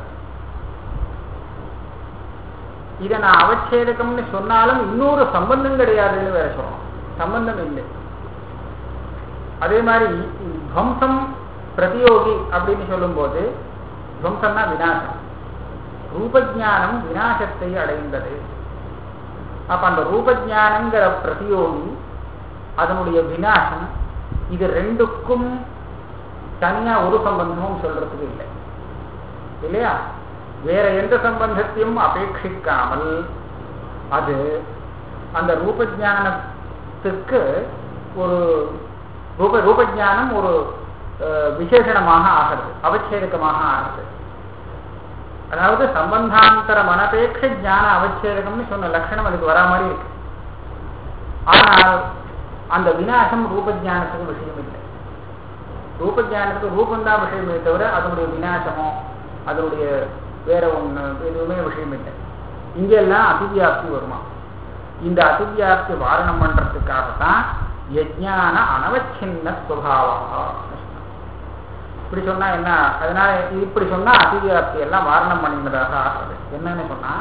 இதை நான் அவச்சேதகம்னு சொன்னாலும் இன்னொரு சம்பந்தம் கிடையாதுன்னு வேற சொல்லணும் சம்பந்தம் இல்லை அதே மாதிரி துவம்சம் பிரதியோகி அப்படின்னு சொல்லும்போது துவம்சம்னா விநாசம் ரூபஜானம் விநாசத்தை அடைந்தது அப்ப அந்த ரூபஜானங்கிற பிரதியோகி அதனுடைய விநாசம் இது ரெண்டுக்கும் தனியா ஒரு சம்பந்தமும் சொல்றதுக்கு இல்லை இல்லையா வேற எந்த சம்பந்தத்தையும் அபேட்சிக்காமல் அது அந்த ரூபஜானத்துக்கு ஒரு ரூப ரூபஜானம் ஒரு அஹ், விசேஷணமாக ஆகிறது அவச்சேதகமாக ஆகிறது அதாவது சம்பந்தாந்தர மனபேட்ச ஞான அவச்சேதகம்னு சொன்ன லட்சணம் அதுக்கு வரா மாதிரி இருக்கு ஆனால் அந்த விநாசம் ரூபஜானத்துக்கு விஷயம் இல்லை ரூபஜானத்துக்கு ரூபந்தான் விஷயமே தவிர அதனுடைய விநாசமோ அதனுடைய வேற ஒண்ணு எதுவுமே விஷயம் இல்லை இங்கெல்லாம் அதிவியாப்தி வருமா இந்த அதிவியாப்தி வாரணம் பண்றதுக்காகத்தான் யஜ்ஞான அனவச்சின்ன சுபாவா இப்படி சொன்னா என்ன அதனால இப்படி சொன்னா அதிவியாப்தி எல்லாம் வாரணம் பண்ணினதாக ஆகுது என்னன்னு சொன்னா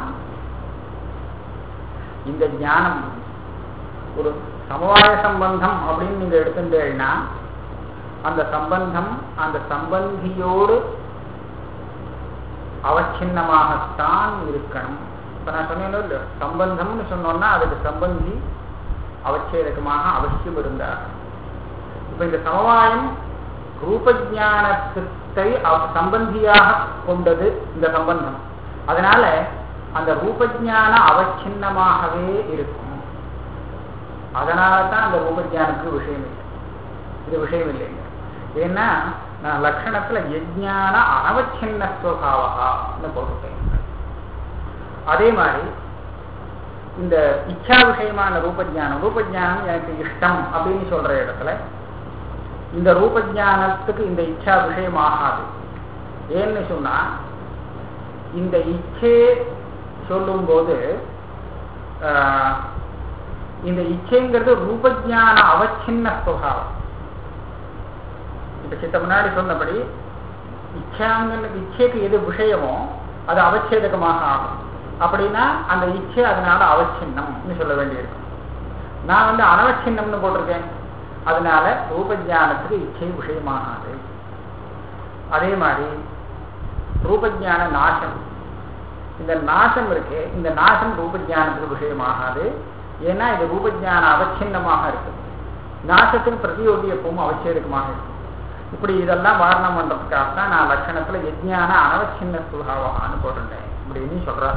இந்த ஞானம் ஒரு சமவாய சம்பந்தம் அப்படின்னு நீங்க எடுத்துட்டேன்னா அந்த சம்பந்தம் அந்த சம்பந்தியோடு அவச்சின்னமாகத்தான் இருக்கணும் இப்ப நான் சொன்னேன் இல்லையோ சம்பந்தம்னு சொன்னோம்னா அதுக்கு சம்பந்தி அவச்சேதகமாக அவசியம் இருந்தார் இப்ப இந்த சமவாயம் ரூபஜானத்தை அவ- சம்பந்தியாக கொண்டது இந்த சம்பந்தம் அதனால அந்த ரூபஜான அவச்சின்னமாகவே இருக்கும் அதனால தான் அந்த ரூபஜானுக்கு விஷயம் இல்லை இது விஷயம் இல்லைங்க ஏன்னா நான் லட்சணத்துல யஜ்ஞான அனவச்சின்ன ஸ்வபாவகான்னு போட்டுட்டேன் அதே மாதிரி இந்த இச்சா விஷயமான ரூபஜானம் ரூபஜானம் எனக்கு இஷ்டம் அப்படின்னு சொல்ற இடத்துல இந்த ரூபஜானத்துக்கு இந்த இச்சா விஷயம் ஆகாது ஏன்னு சொன்னா இந்த இச்சே சொல்லும்போது ஆஹ், இந்த இச்சைங்கிறது ரூபஜான அவச்சின்ன சுபாவம் இப்ப சித்த முன்னாடி சொன்னபடி இச்சாங்கன்னு இச்சைக்கு எது விஷயமோ அது அவச்சேதகமாக ஆகும் அப்படின்னா அந்த இச்சை அதனால அவச்சின்னம்னு சொல்ல வேண்டியிருக்கும் நான் வந்து அனவச்சின்னம்னு போட்டிருக்கேன் அதனால ரூபஜானத்துக்கு இச்சை விஷயமாகாது அதே மாதிரி ரூபஜான நாசம் இந்த நாசம் இருக்கு இந்த நாசம் ரூபஜானத்துக்கு விஷயமாகாது ஏன்னா இது ரூபஜான அவச்சின்னமாக இருக்கு நாசத்தின் பிரதியோகி எப்பவும் அவச்சேதகமாக இருக்கும் இப்படி இதெல்லாம் வாரணம் பண்றதுக்காக தான் நான் லட்சணத்துல யஜ்ஞான அனவச்சின்ன சுபாவான்னு போட்டிருந்தேன் அப்படின்னு சொல்றார்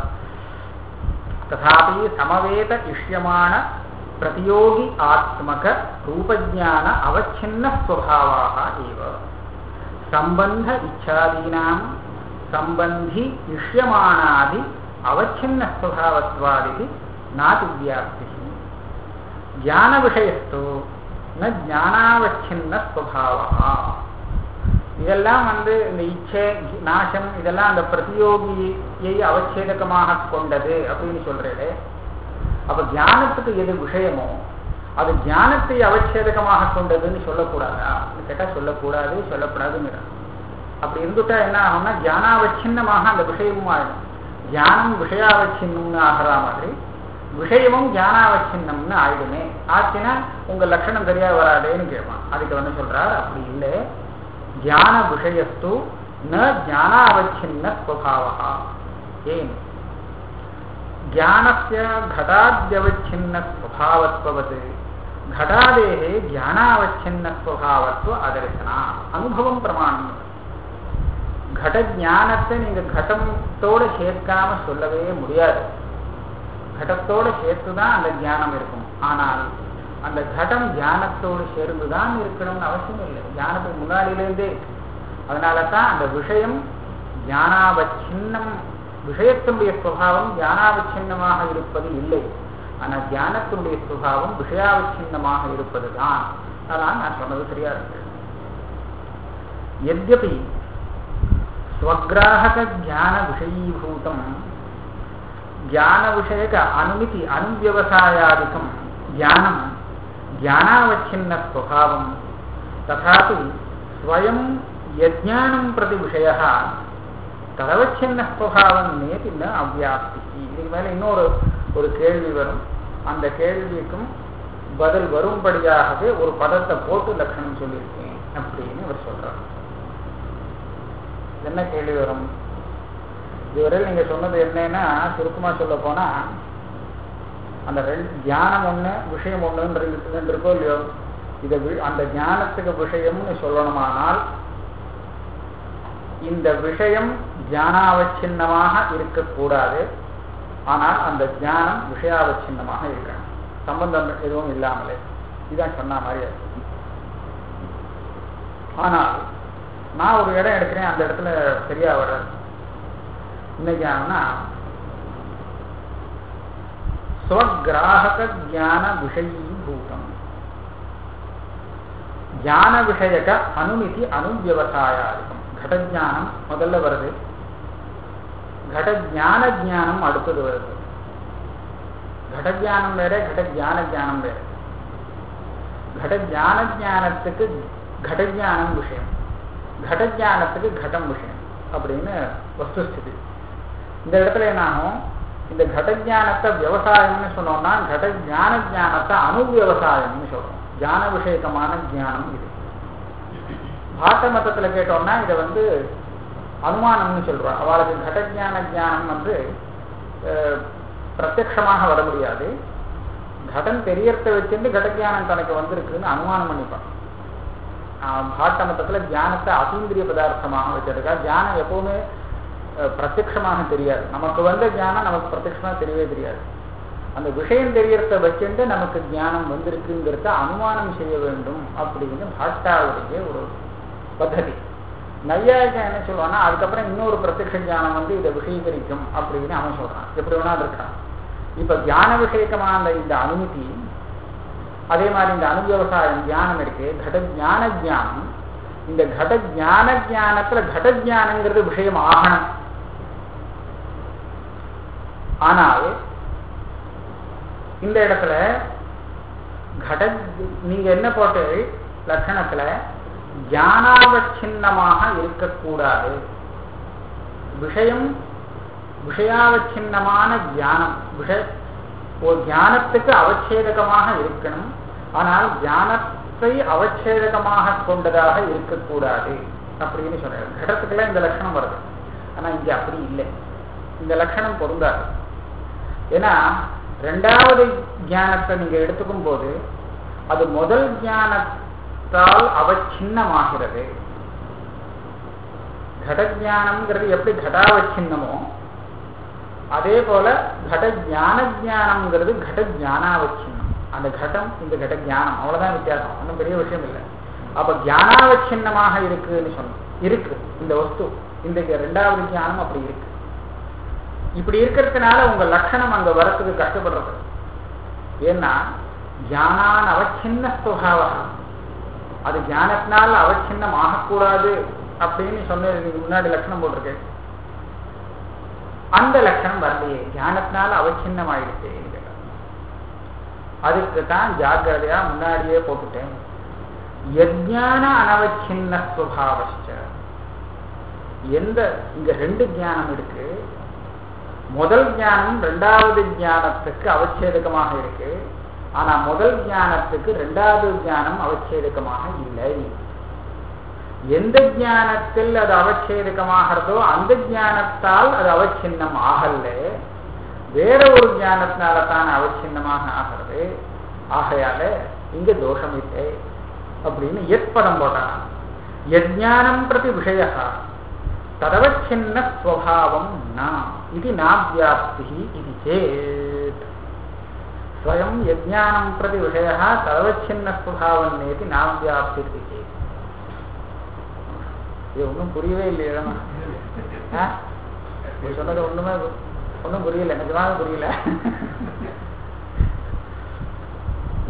ததாபி சமவேத இஷ்யமான பிரதியோகி ஆத்மக ரூபஜான அவச்சின்ன ஸ்வபாவாக ஏவ சம்பந்த இச்சாதீனாம் சம்பந்தி இஷ்யமானாதி அவச்சின்ன ஸ்வபாவத்வாதி நாதிவியாப்தி ஞான விஷயஸ்து ந ஞானாவச்சின்ன ஸ்வபாவா இதெல்லாம் வந்து இந்த இச்சை நாசம் இதெல்லாம் அந்த பிரதியோகியை அவச்சேதகமாக கொண்டது அப்படின்னு சொல்றேன் அப்ப ஞானத்துக்கு எது விஷயமோ அது ஞானத்தை அவச்சேதகமாக கொண்டதுன்னு சொல்லக்கூடாதா கேட்டா சொல்லக்கூடாது சொல்லக்கூடாதுங்கிற அப்படி இருந்துட்டா என்ன ஆகும்னா ஞானாவச்சின்னமாக அந்த விஷயமும் ஆயிடும் ஞானம் விஷயாவச்சின்னம்னு ஆகிற மாதிரி விஷயமும் ஞானாவச்சின்னம்னு ஆயிடுமே ஆச்சுன்னா உங்க லட்சணம் சரியா வராதேன்னு கேட்பான் அதுக்கு வந்து சொல்றார் அப்படி இல்லை ஞான விஷயஸ்து ந ஞானாவச்சின்ன ஸ்வபாவா ஏன் ஞானஸ்ய घटाद्यवच्छिन्न स्वभावत्ववत् घटादेः ज्ञानावच्छिन्न स्वभावत्व அதர்சனா அனுபவம் பிரமாணம் கட ஞானத்தை நீங்க கடத்தோட சேர்க்காம சொல்லவே முடியாது கடத்தோட சேர்த்துதான் அந்த ஞானம் இருக்கும் ஆனால் அந்த கடம் தியானத்தோடு சேர்ந்துதான் இருக்கணும்னு அவசியம் இல்லை தியானத்துக்கு முன்னாடியிலேருந்தே இருக்கு அதனால தான் அந்த விஷயம் ஞானாவச்சின்னம் விஷயத்தினுடைய சுவாவம் ஞானாவச்சின்னமாக இருப்பது இல்லை ஆனா தியானத்தினுடைய சுபாவம் விஷயாவச்சின்னமாக இருப்பதுதான் அதனால் நான் சொன்னது சரியா இருக்கு यद्यपि स्वग्राहक ज्ञान विषयीभूतं ज्ञान विषयक अनुमिति अनुव्यवसायादिकं ज्ञानं ज्ञानावच्छिन्न स्वभावं तथापि स्वयं यज्ञानं प्रति विषयः ததவச்சின்ன ஸ்வபாவம் நேதி ந அவ்வியாப்தி இதுக்கு மேல இன்னொரு ஒரு கேள்வி வரும் அந்த கேள்விக்கும் பதில் வரும்படியாகவே ஒரு பதத்தை போட்டு லட்சணம் சொல்லியிருக்கேன் அப்படின்னு அவர் சொல்றார் என்ன கேள்வி வரும் இதுவரையில் நீங்க சொன்னது என்னன்னா சுருக்கமா சொல்ல போனா அந்த ரெண்டு தியானம் ஒண்ணு விஷயம் ஒண்ணுன்னு ரெண்டு ரெண்டு இருக்கோ இல்லையோ இதை வி- அந்த ஞானத்துக்கு விஷயம்னு சொல்லணுமானால் இந்த விஷயம் தியானாவச்சின்னமாக இருக்கக்கூடாது ஆனால் அந்த தியானம் விஷயாவச்சின்னமாக இருக்கணும் சம்பந்தம் எதுவும் இல்லாமலே இதான் சொன்ன மாதிரி இருக்கு. ஆனால் நான் ஒரு இடம் எடுக்கிறேன் அந்த இடத்துல சரியா வர்றது இன்னைக்கு ஆனா ஸ்வகிராஹக ஜான விஷயீபூதம் ஞான விஷயக அனுமதி அனுவியவசாயாதிகம் கடஜானம் முதல்ல வருது கட ஞான ஜானம் அடுத்தது வருது கட ஜானம் வேற கட ஞான ஜானம் வேற கட ஞான ஜானத்துக்கு கட ஞானம் விஷயம் கட ஞானத்துக்கு கடம் விஷயம் அப்படின்னு வஸ்துஸ்திதி இந்த இடத்துல என்ன ஆகும் இந்த கட ஞானத்தை விவசாயம்னு சொன்னோம்னா கட ஞான ஞானத்தை அணுவியவசாயம்னு சொல்றோம் ஞான விஷயகமான ஞானம் இது பாட்ட மதத்துல கேட்டோம்னா இதை வந்து அனுமானம்னு சொல்றோம் அவளுக்கு கட ஞான ஞானம் வந்து அஹ், பிரத்யக்ஷமாக வர முடியாது கடன் தெரியறத வச்சுட்டு கடஜானம் தனக்கு வந்திருக்குன்னு அனுமானம் பண்ணிப்பான் ஆஹ் பாட்ட மதத்துல தியானத்தை அதீந்திரிய பதார்த்தமாக வச்சிருக்கா தியானம் எப்பவுமே அஹ், பிரத்யக்ஷமாக தெரியாது நமக்கு வந்த தியானம் நமக்கு பிரத்யக்ஷமாக தெரியவே தெரியாது அந்த விஷயம் தெரியறத வச்சுட்டு நமக்கு ஞானம் வந்திருக்குங்கிறத அனுமானம் செய்ய வேண்டும் அப்படின்னு பாட்டாவுடைய ஒரு பദ്ധதி நையாயிக்கம் என்ன சொல்லுவான்னா அதுக்கப்புறம் இன்னொரு பிரத்யக்ஷ ஞானம் வந்து இதை விஷயீகரிக்கும் அப்படின்னு அவன் சொல்றான் எப்படி வேணா இருக்கான் இப்ப தியான விஷயக்கமான அந்த இந்த அனுமதி அதே மாதிரி இந்த அனுவியவசாயம் தியானம் இருக்கு கட ஞான ஜானம் இந்த கட ஞான ஜானத்துல கட ஞானங்கிறது விஷயம் ஆகணும் ஆனால் இந்த இடத்துல கட நீங்க என்ன போட்டு லட்சணத்துல ஞானாவச்சின்னமாக இருக்கக்கூடாது விஷயம் விஷயாவச்சின்னமான தியானம் விஷய ஒரு ஞானத்துக்கு அவச்சேதகமாக இருக்கணும் ஆனால் ஞானத்தை அவச்சேதகமாக கொண்டதாக இருக்கக்கூடாது அப்படின்னு சொல்றாரு கடத்துக்குள்ள இந்த லட்சணம் வருது ஆனா இங்க அப்படி இல்லை இந்த லட்சணம் பொருந்தாது ஏன்னா ரெண்டாவது ஞானத்தை நீங்க எடுத்துக்கும் போது அது முதல் ஞானத்தால் அவச்சின்னமாகிறது கடஜானம்ங்கிறது எப்படி கடாவச்சின்னமோ அதே போல கட ஞான ஜானம்ங்கிறது கட ஞானாவச்சின்னம் அந்த கடம் இந்த கட ஞானம் அவ்வளவுதான் வித்தியாசம் ஒன்றும் பெரிய விஷயம் இல்லை அப்ப ஞானாவச்சின்னமாக இருக்குன்னு சொன்னோம் இருக்கு இந்த வஸ்து இந்த ரெண்டாவது ஞானம் அப்படி இருக்கு இப்படி இருக்கிறதுனால உங்க லட்சணம் அங்க வரத்துக்கு கஷ்டப்படுறது ஏன்னா ஞானான் அவச்சின்ன சுபாவா அது ஞானத்தினால் அவச்சின்னம் ஆகக்கூடாது அப்படின்னு சொன்னது நீங்க முன்னாடி லட்சணம் போட்டிருக்கேன் அந்த லட்சணம் வரலையே ஞானத்தினால அவச்சின்னம் ஆயிடுச்சு அதுக்கு தான் ஜாக்கிரதையா முன்னாடியே போட்டுட்டேன் யஜ்ஞான அனவச்சின்ன சுபாவச்ச எந்த இங்க ரெண்டு ஞானம் இருக்கு முதல் ஞானம் ரெண்டாவது ஞானத்துக்கு அவச்சேதகமாக இருக்கு ஆனா முதல் ஞானத்துக்கு ரெண்டாவது ஞானம் அவச்சேதகமாக இல்லை எந்த ஞானத்தில் அது அவச்சேதகமாகிறதோ அந்த ஞானத்தால் அது அவச்சின்னம் ஆகல வேற ஒரு ஞானத்தினால தான் அவச்சின்னமாக ஆகிறது ஆகையால இங்க தோஷம் இல்லை அப்படின்னு எத் பதம் போட்டான் யஜ்ஞானம் பிரதி விஷய ததவச்சின்ன ஸ்வபாவம் ந இது நாவியாப்தி இது சேத் ஸ்வயம் யஜ்ஞானம் பிரதி விஷய ததவச்சின்ன ஸ்வபாவம் நேதி நாவியாப்தி இது சேத் இது ஒன்றும் புரியவே இல்லையா ஆ? நீ சொன்னது ஒண்ணுமே ஒன்றும் புரியல நிஜமாக புரியல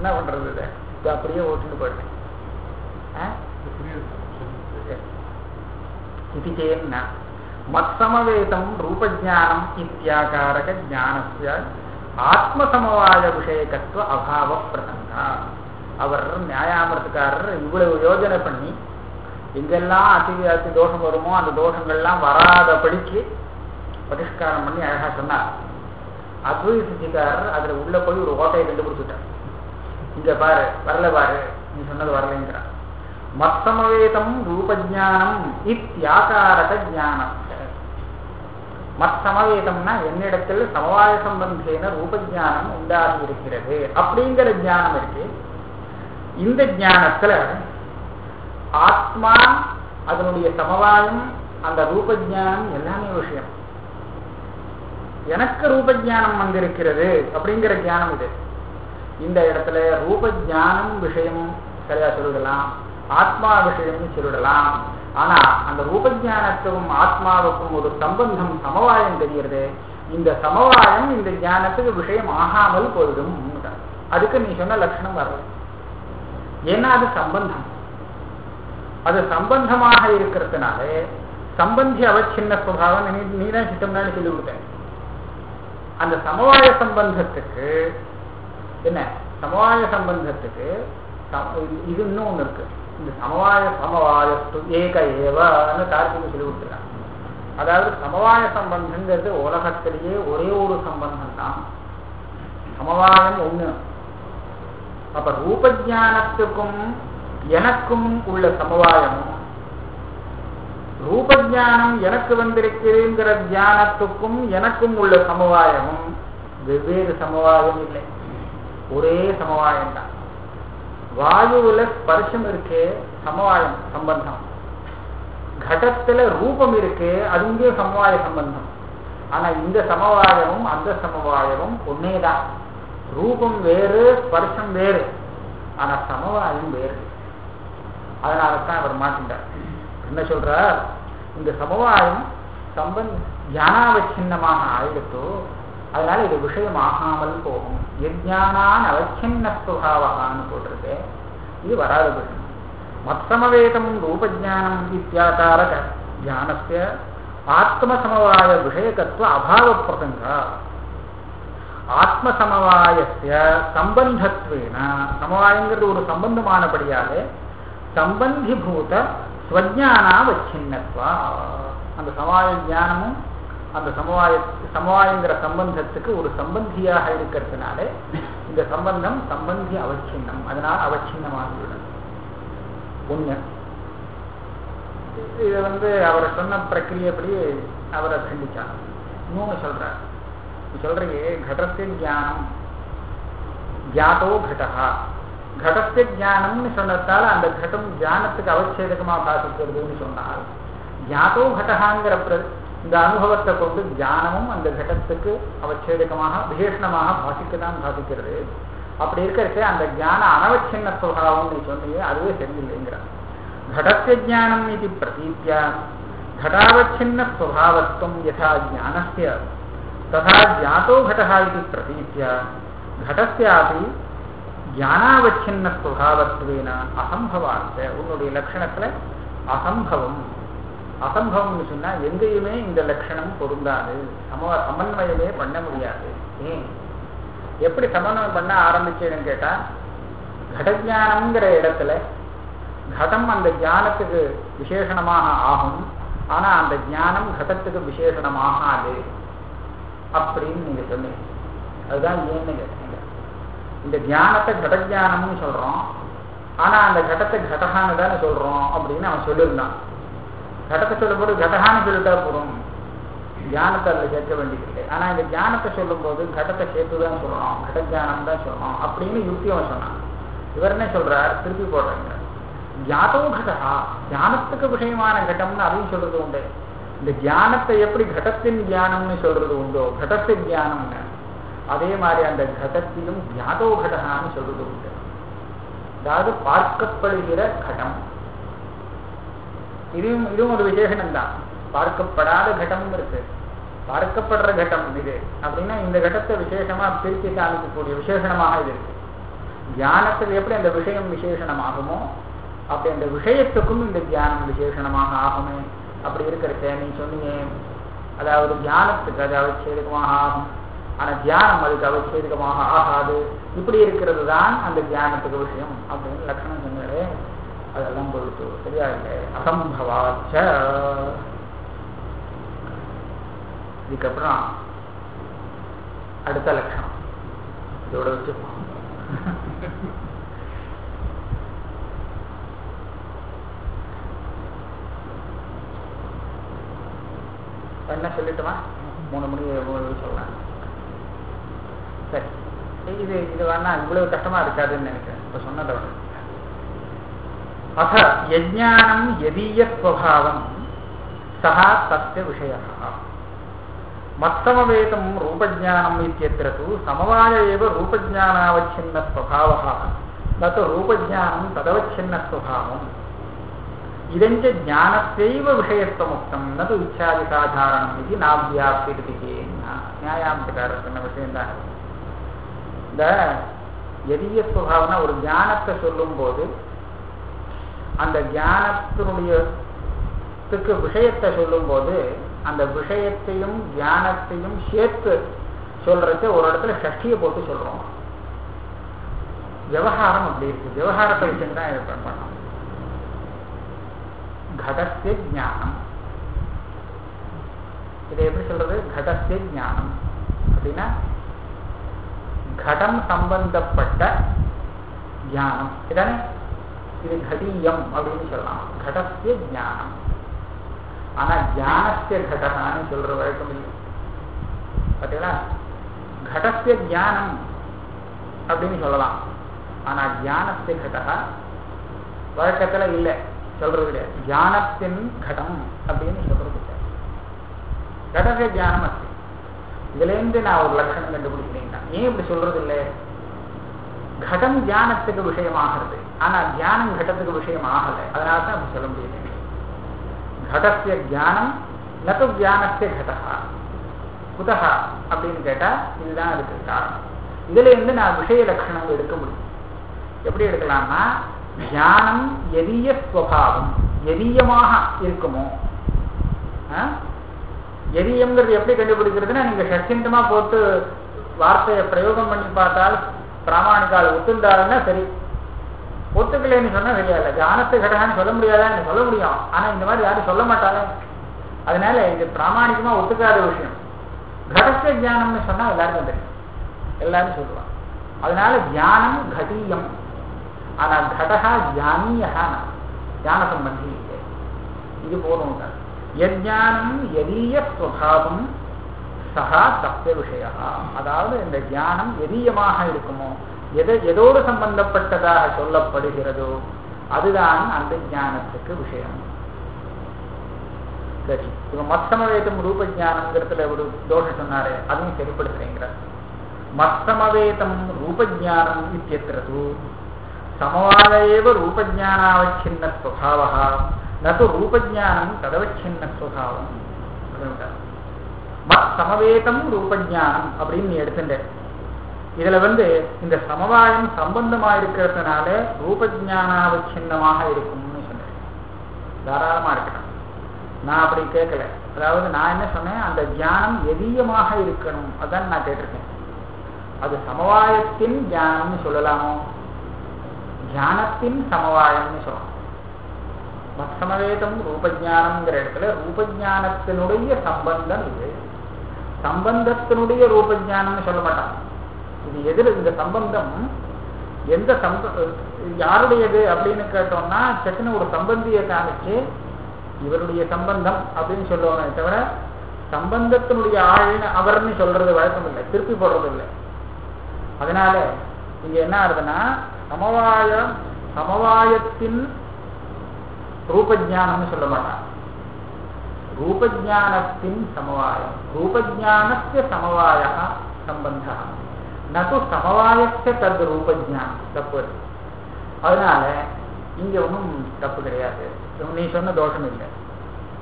என்ன பண்றது இதை இது அப்படியே ஓட்டிட்டு போயிடுறேன் ஆ? சரி. இது चेन्न मत्समवेतं रूपज्ञानम् इत्याकारकज्ञानस्य ஆத்மசமவாய அபாவ பிரசங்கா அவர் நியாயாமரத்துக்காரர் இவ்வளவு யோஜனை பண்ணி எங்கெல்லாம் அதி அதி தோஷம் வருமோ அந்த தோஷங்கள்லாம் வராதபடிக்கு பரிஷ்காரம் பண்ணி அழகா சொன்னார் அத்வைத சித்திக்காரர் அதுல உள்ள போய் ஒரு ஓட்டையை கண்டுபிடிச்சுட்டார் இங்க பாரு வரல பாரு நீ சொன்னது வரலைங்கிறார் மத்சமவேதம் ரூபஜானம் இத்தியாகாரக ஜானம் மத்சமவேதம்னா என்னிடத்தில் சமவாய சம்பந்தேன ரூபஜானம் உண்டாகி இருக்கிறது அப்படிங்கிற ஞானம் இருக்கு இந்த ஞானத்துல ஆத்மா அதனுடைய சமவாயம் அந்த ரூபஜானம் எல்லாமே விஷயம் எனக்கு ரூபஜானம் வந்திருக்கிறது அப்படிங்கிற ஞானம் இது இந்த இடத்துல ரூபஜானம் விஷயம் சரியா சொல்லிடலாம் ஆத்மா விஷயம்னு சொல்லிடலாம் ஆனா அந்த ரூபஜானத்துக்கும் ஆத்மாவுக்கும் ஒரு சம்பந்தம் சமவாயம் தெரிகிறது இந்த சமவாயம் இந்த ஞானத்துக்கு விஷயம் ஆகாமல் போயிடும் அதுக்கு நீ சொன்ன லட்சணம் வரல ஏன்னா அது சம்பந்தம் அது சம்பந்தமாக இருக்கிறதுனால சம்பந்தி அவச்சின்ன சுபாவம் நீ நீ தான் சித்தம்னான்னு சொல்லி கொடுத்த அந்த சமவாய சம்பந்தத்துக்கு என்ன சமவாய சம்பந்தத்துக்கு இது இன்னும் ஒண்ணு இருக்கு இந்த சமவாய சமவாயஸ்து ஏக ஏவன்னு கார்த்திகை சொல்லி கொடுத்துருக்காங்க அதாவது சமவாய சம்பந்தங்கிறது உலகத்திலேயே ஒரே ஒரு சம்பந்தம் தான் சமவாயம் ஒண்ணு அப்ப ரூபஜானத்துக்கும் எனக்கும் உள்ள சமவாயமும் ரூபஜானம் எனக்கு வந்திருக்கிறேங்கிற ஞானத்துக்கும் எனக்கும் உள்ள சமவாயமும் வெவ்வேறு சமவாயம் இல்லை ஒரே சமவாயம் தான் வாயுவுல ஸ்பர்ஷம் இருக்கு சமவாயம் சம்பந்தம் கடத்துல ரூபம் இருக்கு அதுங்கே சமவாய சம்பந்தம் ஆனா இந்த சமவாயமும் அந்த சமவாயமும் ஒன்னேதான் ரூபம் வேறு ஸ்பர்ஷம் வேறு ஆனா சமவாயம் வேறு அதனாலதான் அவர் மாட்டின்றார் என்ன சொல்றார் இந்த சமவாயம் சம்பந்த ஞானாவச்சின்னமாக ஆயிடுத்தோ அதனால இது விஷயம் ஆகாமல் போகும் யஜானான் அவச்சின்ன சுபாவகான்னு போட்டிருக்கு இது வராத விஷயம் மத்சமவேதம் ரூபஜானம் இத்தியாகாரக ஞானஸ்ய ஆத்மசமவாய விஷயகத்துவ அபாவ பிரசங்கா ஆத்மசமவாயஸ்ய சம்பந்தத்வேன சமவாயங்கிறது ஒரு சம்பந்தமானபடியாலே சம்பந்திபூத ஸ்வஜானாவச்சின்னத்வா அந்த சமவாய ஞானமும் அந்த சமவாய சமவாயங்கிற சம்பந்தத்துக்கு ஒரு சம்பந்தியாக இருக்கிறதுனால இந்த சம்பந்தம் சம்பந்தி அவச்சின்னம் அதனால் அவச்சின்னமாகிவிடும் ஒண்ணு இது வந்து அவர் சொன்ன பிரக்கிரியப்படி அவரை கண்டிச்சார் இன்னொன்னு சொல்றார் சொல்றீங்க கடத்தின் தியானம் ஜாத்தோ கடகா கடத்திய ஜானம்னு சொன்னதால அந்த கட்டம் தியானத்துக்கு அவச்சேதகமா பாசிக்கிறதுன்னு சொன்னால் ஜாத்தோ கடகாங்கிற இந்த அனுபவத்தை கொண்டு தியானமும் அந்த கடத்துக்கு அவச்சேதகமாக விசேஷணமாக பாசிக்கத்தான் பாசிக்கிறது அப்படி இருக்கிறது அந்த ஜான அனவச்சின்ன சுவாவம் நீ சொன்னீங்க அதுவே சரியில்லைங்கிறார் घटस्य ज्ञानम् इति प्रतीत्या घटावच्छिन्नस्वभावत्वं यथा ज्ञानस्य तथा ज्ञातो घटः इति प्रतीत्या घटस्यापि ஞானாவச்சின்னஸ்வபாவத்துவேன அசம்பவார்த்த உன்னுடைய லட்சணத்துல அசம்பவம் அசம்பவம்னு சொன்னா எங்கேயுமே இந்த லட்சணம் பொருந்தாது சம சமன்வயமே பண்ண முடியாது ஏன் எப்படி சமன்வயம் பண்ண ஆரம்பிச்சேன்னு கேட்டா கடஜானம்ங்கிற இடத்துல கடம் அந்த ஞானத்துக்கு விசேஷணமாக ஆகும் ஆனா அந்த ஞானம் கடத்துக்கு விசேஷணமாகாது அப்படின்னு நீங்க சொன்னீங்க அதுதான் ஏன்னு கேட்டீங்க இந்த ஞானத்தை கடஜானம்னு சொல்றோம் ஆனா அந்த கடத்தை கடகான்னு தானே சொல்றோம் அப்படின்னு அவன் சொல்லியிருந்தான் கடத்தை சொல்லும்போது கடகான்னு சொல்லிட்டா போறோம் ஞானத்தை அதில் சேர்க்க வேண்டியதில்லை ஆனா இந்த ஞானத்தை சொல்லும் போது கடத்தை சேர்த்து தான் சொல்றோம் கடஜானம் தான் சொல்றோம் அப்படின்னு யுக்தி அவன் சொன்னான் இவர் என்ன சொல்றார் திருப்பி போடுறாங்க ஜாதோ கடகா ஞானத்துக்கு விஷயமான கடம்னு அதையும் சொல்றது உண்டு இந்த ஞானத்தை எப்படி கடத்தின் ஞானம்னு சொல்றது உண்டோ கடத்தின் ஞானம்னு அதே மாதிரி அந்த கடத்திலும் ஜாதோ கடகான்னு சொல்றது உண்டு அதாவது பார்க்கப்படுகிற கடம் இதுவும் இதுவும் ஒரு விசேஷனம் தான் பார்க்கப்படாத கடம் இருக்கு பார்க்கப்படுற கட்டம் இது அப்படின்னா இந்த கட்டத்தை விசேஷமா பிரித்து காமிக்கக்கூடிய விசேஷணமாக இது இருக்கு தியானத்தில் எப்படி அந்த விஷயம் விசேஷணமாகுமோ அப்படி அந்த விஷயத்துக்கும் இந்த தியானம் விசேஷணமாக ஆகுமே அப்படி இருக்கிறச்ச நீ சொன்னீங்க அதாவது தியானத்துக்கு அது அவச்சேதகமாக ஆகும் ஆனா தியானம் அதுக்கு அவச்சேதகமாக ஆகாது இப்படி இருக்கிறது தான் அந்த தியானத்துக்கு விஷயம் அப்படின்னு லட்சணம் சொன்னாரு அதெல்லாம் பொறுத்து சரியா இல்லை அசம்பவாச்ச இதுக்கப்புறம் அடுத்த லட்சணம் இதோட வச்சுப்போம் என்ன சொல்லிட்டுமா மூணு மணி மூணு மணி சொல்லலாம் சரி இது இது வேணா இவ்வளவு கஷ்டமா இருக்காதுன்னு நினைக்கிறேன் இப்ப சொன்னதை விட அத யஜானம் யதீயஸ்வபாவம் சஹா தஸ்ய விஷய மத்தமவேதம் ரூபஜானம் இத்தியத்திர தூ சமவாய ஏவ ரூபஜானாவச்சின்ன ஸ்வபாவः न तु ரூபஜானம் ததவச்சின்ன ஸ்வபாவம் இதஞ்ச ஞானத்தைவ விஷயத்துவமுக்தம் ந து இச்சாதிசாதாரணம் இது நாவியாப்திருதிகே நியாயாந்தக்காரர் சொன்ன விஷயம் தான் இந்த எதிய சுபாவனா ஒரு ஞானத்தை சொல்லும் போது அந்த ஞானத்தினுடைய விஷயத்தை சொல்லும் போது அந்த விஷயத்தையும் ஞானத்தையும் சேர்த்து சொல்றது ஒரு இடத்துல ஷஷ்டியை போட்டு சொல்றோம் விவகாரம் அப்படி இருக்கு விவகாரத்தை வச்சுட்டு தான் இது பண்ணணும் கடஸ்ய ஞானம் இதை எப்படி சொல்றது கடஸ்ய ஞானம் அப்படின்னா கடம் சம்பந்தப்பட்ட ஞானம் இதானே இது கடீயம் அப்படின்னு சொல்லலாம் கடஸ்ய ஞானம் ஆனா ஞானஸ்ய கடகான்னு சொல்ற வழக்கம் இல்லை பார்த்தீங்களா கடஸ்ய ஞானம் அப்படின்னு சொல்லலாம் ஆனா ஞானஸ்ய கடகா வழக்கத்துல இல்லை சொல்றது கிடையாது ஞானத்தின் கடம் அப்படின்னு சொல்றது கிடையாது கடக ஞானம் அஸ்தி இதுல இருந்து நான் ஒரு லட்சணம் கண்டுபிடிக்கிறேன் ஏன் இப்படி சொல்றது இல்லை கடம் தியானத்துக்கு விஷயமாகிறது ஆனா தியானம் கடத்துக்கு விஷயம் ஆகல அதனால தான் அப்படி சொல்ல முடியல கடசிய ஜானம் நது தியானஸ்ய கடகா குதகா அப்படின்னு கேட்டா இதுதான் அதுக்கு காரணம் இதுல இருந்து நான் விஷய லட்சணம் எடுக்க முடியும் எப்படி எடுக்கலாம்னா தியானம் எரிய ஸ்வபாவம் எரியமாக இருக்குமோ எரியம்ங்கிறது எப்படி கண்டுபிடிக்கிறதுன்னா நீங்க சச்சிந்தமா போட்டு வார்த்தையை பிரயோகம் பண்ணி பார்த்தால் பிராமணிக்கால் ஒத்துண்டாருன்னா சரி ஒத்துக்கலைன்னு சொன்னா சரியா தியானத்து கடகான்னு சொல்ல முடியாதான்னு சொல்ல முடியும் ஆனா இந்த மாதிரி யாரும் சொல்ல மாட்டாங்க அதனால இது பிராமணிகமா ஒத்துக்காத விஷயம் கடஸ்த தியானம்னு சொன்னா எல்லாருக்கும் தெரியும் எல்லாரும் சொல்லுவாங்க அதனால தியானம் கடீயம் ஆனா கடகா தியானியா தியான சம்பந்தி இல்லை இது போதும் யஜானம் எதீய ஸ்வபாவம் சகா தப்ய விஷய அதாவது இந்த தியானம் எதீயமாக இருக்குமோ எதை எதோடு சம்பந்தப்பட்டதாக சொல்லப்படுகிறதோ அதுதான் அந்த ஞானத்துக்கு விஷயம் சரி இவன் மத்தமவேதம் ரூப ஜானங்கிறதுல ஒரு தோஷம் சொன்னாரு அதையும் சரிப்படுத்துறேங்கிற மத்தமவேதம் ரூபஜானம் இத்தியத்திரது சமவாதேவ ரூபஜானாவச்சின்ன ஸ்வபாவா நது ரூபஜானம் ததவச்சின்ன ஸ்வபாவம் மத் சமவேதம் ரூபஜானம் அப்படின்னு நீ எடுத்துட்ட இதுல வந்து இந்த சமவாயம் சம்பந்தமா இருக்கிறதுனால ரூபஜானாவச்சின்னமாக இருக்கும்னு சொன்னேன் தாராளமா இருக்கணும் நான் அப்படி கேட்கல அதாவது நான் என்ன சொன்னேன் அந்த தியானம் எதீயமாக இருக்கணும் அதான் நான் கேட்டிருக்கேன் அது சமவாயத்தின் தியானம்னு சொல்லலாமோ தியானத்தின் சமவாயம்னு சொல்லலாம் மத்சமவேதம் ரூபஜானம்ங்கிற இடத்துல ரூபஜானத்தினுடைய சம்பந்தம் இது சம்பந்தத்தினுடைய ரூபஜானம்னு சொல்ல மாட்டான் இது எதிர் இந்த சம்பந்தம் எந்த சம்ப யாருடையது அப்படின்னு கேட்டோம்னா சட்டுன்னு ஒரு சம்பந்தியை காமிச்சு இவருடைய சம்பந்தம் அப்படின்னு சொல்லுவாங்க தவிர சம்பந்தத்தினுடைய ஆள்னு அவர்னு சொல்றது வழக்கம் இல்லை திருப்பி போடுறது இல்லை அதனால இங்க என்ன ஆகுதுன்னா சமவாய சமவாயத்தின் ரூபஜானம்னு சொல்ல மாட்டான் ரூபஜானத்தின் சமவாயம் ரூபஜானஸ்ய சமவாய சம்பந்த நது சமவாயத்த தத் ரூபஜானம் தப்பு அதனால இங்க ஒன்றும் தப்பு கிடையாது நீ சொன்ன தோஷம் இல்லை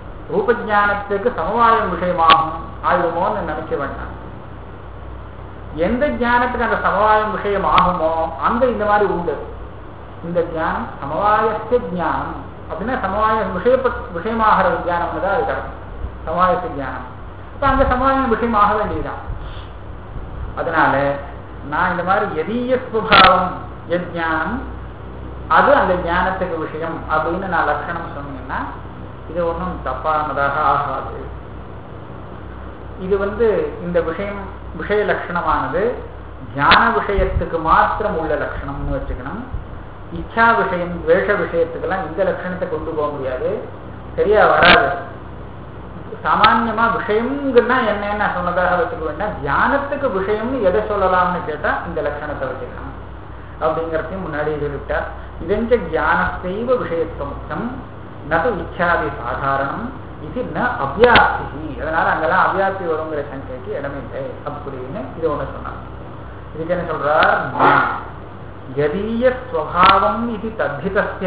ரூபஜானத்துக்கு சமவாயம் விஷயமாகும் ஆயுமோன்னு நினைக்க வேண்டாம் எந்த ஞானத்துக்கு அந்த சமவாயம் விஷயம் ஆகுமோ அங்க இந்த மாதிரி உண்டு இந்த ஞானம் சமவாயஸ்ய ஞானம் அப்படின்னா சமவாய விஷய விஷயமாகிற ஞானம்னு தான் அது கரெக்ட் சமவாயஸ்ய ஞானம் இப்போ அங்க சமவாயம் விஷயமாக வேண்டியதுதான் அதனால நான் இந்த மாதிரி எதீய சுபாவம் எஜானம் அது அந்த ஞானத்துக்கு விஷயம் அப்படின்னு நான் லட்சணம் சொன்னீங்கன்னா இது ஒன்றும் தப்பானதாக ஆகாது இது வந்து இந்த விஷயம் விஷய லட்சணமானது ஞான விஷயத்துக்கு மாத்திரம் உள்ள லட்சணம்னு வச்சுக்கணும் இச்சா விஷயம் வேஷ விஷயத்துக்கெல்லாம் இந்த லட்சணத்தை கொண்டு போக முடியாது சரியா வராது சாமான்யமா விஷயம்னா என்னன்னு நான் சொன்னதாக வச்சுக்க வேண்டாம் தியானத்துக்கு விஷயம்னு எதை சொல்லலாம்னு கேட்டா இந்த லட்சணத்தை வச்சுக்கணும் அப்படிங்கிறதையும் முன்னாடி சொல்லிவிட்டா இதஞ்ச ஜானத்தைவ விஷயத்துவம் நது இச்சாதி சாதாரணம் இது ந அபியாப்தி அதனால அங்கெல்லாம் அபியாப்தி வருங்கிற சங்கைக்கு இடமில்லை அப்படின்னு இது ஒண்ணு சொன்னாங்க இதுக்கு என்ன சொல்றார் யதீய ஸ்வபாவம் இது தத்திதஸ்ய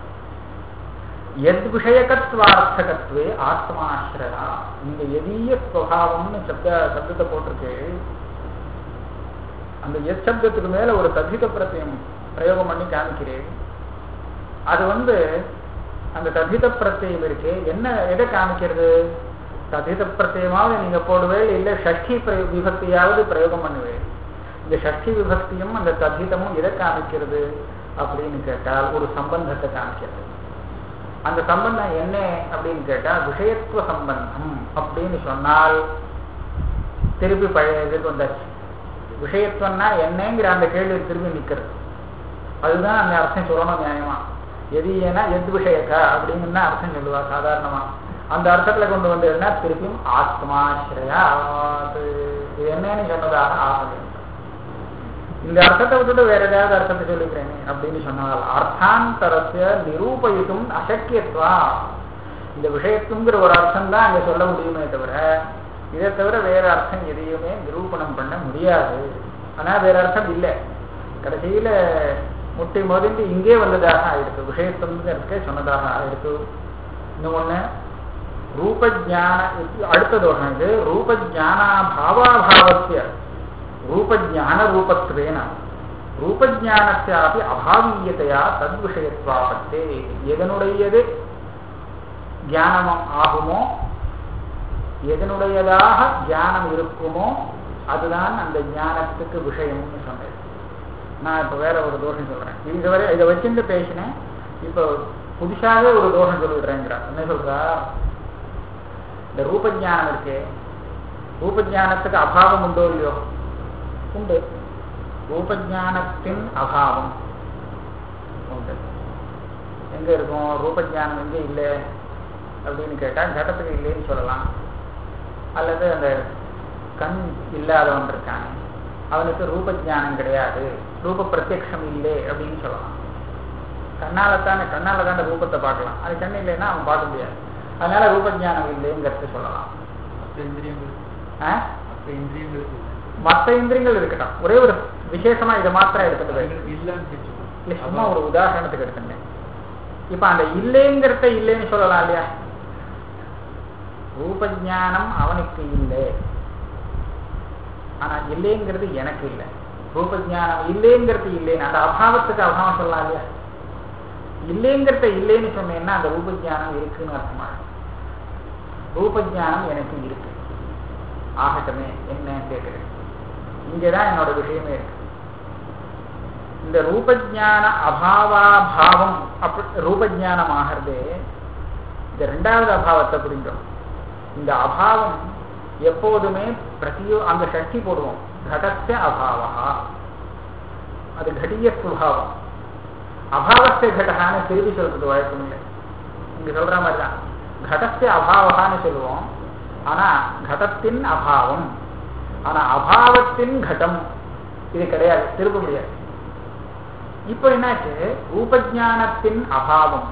எத் விஷயகத்வார்த்தகத்வே ஆத்மாசிரயா இந்த எதீய ஸ்வபாவம்னு சப்த சப்தத்தை போட்டிருக்கு அந்த எத் சப்தத்துக்கு மேல ஒரு தத்தித பிரத்தியம் பிரயோகம் பண்ணி காமிக்கிறேன் அது வந்து அந்த தத்தித பிரத்தியம் இருக்கு என்ன எதை காமிக்கிறது தத்தித பிரத்தியமாவது நீங்க போடுவேன் இல்லை ஷஷ்டி பிரயோ விபக்தியாவது பிரயோகம் பண்ணுவேன் இந்த ஷஷ்டி விபக்தியும் அந்த தத்திதமும் எதை காமிக்கிறது அப்படின்னு கேட்டால் ஒரு சம்பந்தத்தை காமிக்கிறது அந்த சம்பந்தம் என்ன அப்படின்னு கேட்டா விஷயத்துவ சம்பந்தம் அப்படின்னு சொன்னால் திருப்பி பழைய இதுக்கு வந்தாச்சு விஷயத்துவம்னா என்னங்கிற அந்த கேள்வி திரும்பி நிக்கிறது அதுதான் அந்த அர்த்தம் சொல்லணும் நியாயமா எது ஏன்னா எது விஷயக்கா அப்படின்னு தான் அர்த்தம் சொல்லுவா சாதாரணமா அந்த அர்த்தத்துல கொண்டு வந்ததுன்னா திருப்பியும் ஆத்மாஸ்ரயா இது என்னன்னு சொன்னதாக ஆகுது இந்த அர்த்தத்தை விட்டுட்டு வேற ஏதாவது அர்த்தத்தை சொல்லிக்கிறேனே அப்படின்னு சொன்னால் அர்த்தாந்தரத்தை நிரூபயிட்டும் அசக்கியத்வா இந்த விஷயத்துங்கிற ஒரு அர்த்தம் தான் அங்க சொல்ல முடியுமே தவிர இதை தவிர வேற அர்த்தம் எதையுமே நிரூபணம் பண்ண முடியாது ஆனா வேற அர்த்தம் இல்லை கடைசியில முட்டை மோதிண்டு இங்கே வந்ததாக ஆயிடுச்சு விஷயத்துங்கிறதுக்கே சொன்னதாக ஆயிடுச்சு இன்னும் ஒண்ணு ரூபஜான அடுத்த தோஷம் இது ரூபஜானாபாவாபாவசிய ரூபஜானரூபத்வேன ரூபஜானஸ்யாபி அபாவீயத்தையா தத்விஷயத்வாபத்தே எதனுடையது ஞானம் ஆகுமோ எதனுடையதாக ஞானம் இருக்குமோ அதுதான் அந்த ஞானத்துக்கு விஷயம்னு சொன்னேன் நான் இப்போ வேற ஒரு தோஷம் சொல்றேன் இதுவரை இதை வச்சுட்டு பேசினேன் இப்போ புதுசாகவே ஒரு தோஷம் சொல்லிடுறேங்கிறார் என்ன சொல்றா இந்த ரூபஜானம் இருக்கே ரூபஜானத்துக்கு அபாவம் உண்டோ இல்லையோ உண்டு ரூபஜானத்தின் அபாவம் உண்டு எங்க இருக்கும் ரூபஜானம் எங்க இல்லை அப்படின்னு கேட்டா கடத்துக்கு இல்லைன்னு சொல்லலாம் அல்லது அந்த கண் இல்லாதவன் இருக்கான் அவனுக்கு ரூபஜானம் கிடையாது ரூப பிரத்யக்ஷம் இல்லை அப்படின்னு சொல்லலாம் கண்ணால தானே கண்ணால தானே ரூபத்தை பார்க்கலாம் அது கண் இல்லைன்னா அவன் பார்க்க முடியாது அதனால ரூபஜானம் இல்லைங்கிறது சொல்லலாம் மற்ற இந்திரியங்கள் ஆ? மற்ற இந்திரியங்களுக்கு இல்லை. மற்ற இந்திரியங்கள் இருக்கட்டும் ஒரே ஒரு விசேஷமா இதை மாத்திரம் எடுத்துட்டு போய் அதுங்களுக்கு இல்லைன்னு கேட்டுக்கோ. இல்ல சும்மா ஒரு உதாரணத்துக்கு எடுத்துட்டேன் இப்ப அந்த இல்லைங்கிறத இல்லைன்னு சொல்லலாம் இல்லையா ரூபஞானம் அவனுக்கு இல்லை ஆனா இல்லைங்கிறது எனக்கு இல்லை ரூபஞானம் இல்லைங்கிறது இல்லைன்னு அந்த அபாவத்துக்கு அபாவம் சொல்லலாம் இல்லையா இல்லைங்கிறத இல்லைன்னு சொன்னேன்னா அந்த ரூபஞானம் இருக்குன்னு அர்த்தமா ரூபஞானம் எனக்கு இருக்கு ஆகட்டுமே என்ன கேட்கிறேன் இங்கதான் என்னோட விஷயமே இருக்கு இந்த ரூபஜான அபாவாபாவம் அப்படி ரூபஜானம் ஆகிறது இந்த ரெண்டாவது அபாவத்தை புரிஞ்சோம் இந்த அபாவம் எப்போதுமே பிரதியோ அங்க சஷ்டி போடுவோம் கடஸ்ய அபாவா அது கடிய சுபாவம் அபாவஸ்ய கடகான்னு திருப்பி சொல்றது வழக்கம் இல்லை இங்க சொல்ற மாதிரி தான் கடஸ்ய அபாவகான்னு சொல்லுவோம் ஆனா கடத்தின் அபாவம் ஆனா அபாவத்தின் கடம் இது கிடையாது திருப்ப முடியாது இப்போ என்னாச்சு ரூபஜானத்தின் அபாவம்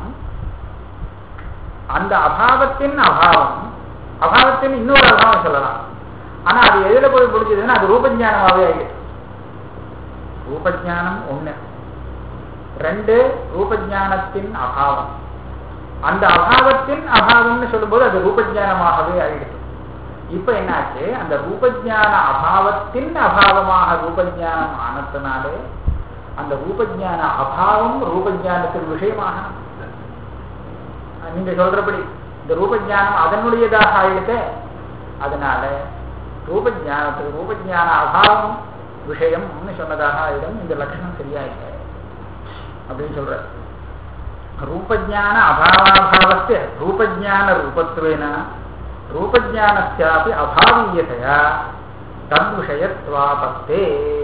அந்த அபாவத்தின் அபாவம் அபாவத்தின் இன்னொரு அபாவம் சொல்லலாம் ஆனா அது எதுல போய் முடிஞ்சதுன்னா அது ரூபஜானமாவே ஆயிடுச்சு ரூபஜானம் ஒண்ணு ரெண்டு ரூபஜானத்தின் அபாவம் அந்த அபாவத்தின் அபாவம்னு சொல்லும்போது அது ரூபஜானமாகவே ஆயிடுச்சு இப்ப என்னாச்சு அந்த ரூபஜான அபாவத்தின் அபாவமாக ரூபஜானம் ஆனத்தினாலே அந்த ரூபஜான அபாவம் ரூபஜானத்தின் விஷயமாக நீங்க சொல்றபடி இந்த ரூபஜானம் அதனுடையதாக ஆயிடுதே அதனால ரூபஜானத்துக்கு ரூபஜான அபாவம் விஷயம்னு சொன்னதாக ஆயிடும் இந்த லட்சணம் சரியா இல்லை அப்படின்னு சொல்ற ரூபஜான அபாவாபாவஸ்ய ரூபஜான ரூபத்வேன ரூபஜானஸ்யாபி அபாவீயதையா தன் விஷயத்வாபத்தே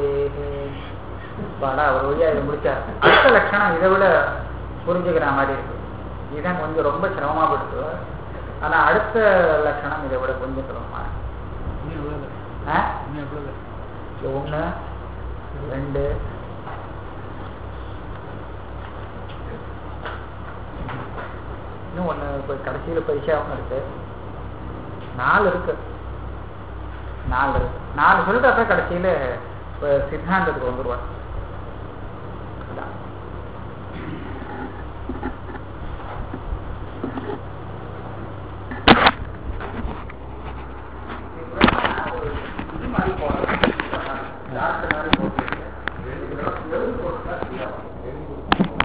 பாடா ஒரு வழியா இதை முடிச்சார் அடுத்த லட்சணம் இதை விட புரிஞ்சுக்கிற மாதிரி இருக்கு இதுதான் கொஞ்சம் ரொம்ப சிரமமா படுத்து ஆனா அடுத்த லட்சணம் இதை விட கொஞ்சம் சிரமமா இருக்கு இன்னும் எவ்வளவு இல்லை? ஆ? இன்னும் எவ்வளவு இல்லை? இது ஒண்ணு ரெண்டு இன்னும் ஒண்ணு இப்போ கடைசியில பரிசா ஒண்ணு இருக்கு நாலு இருக்கு நாலு இருக்கு நாலு சொல்லிட்டு அப்புறம் கடைசியில இப்ப சித்தாந்தத்துக்கு வந்துருவார்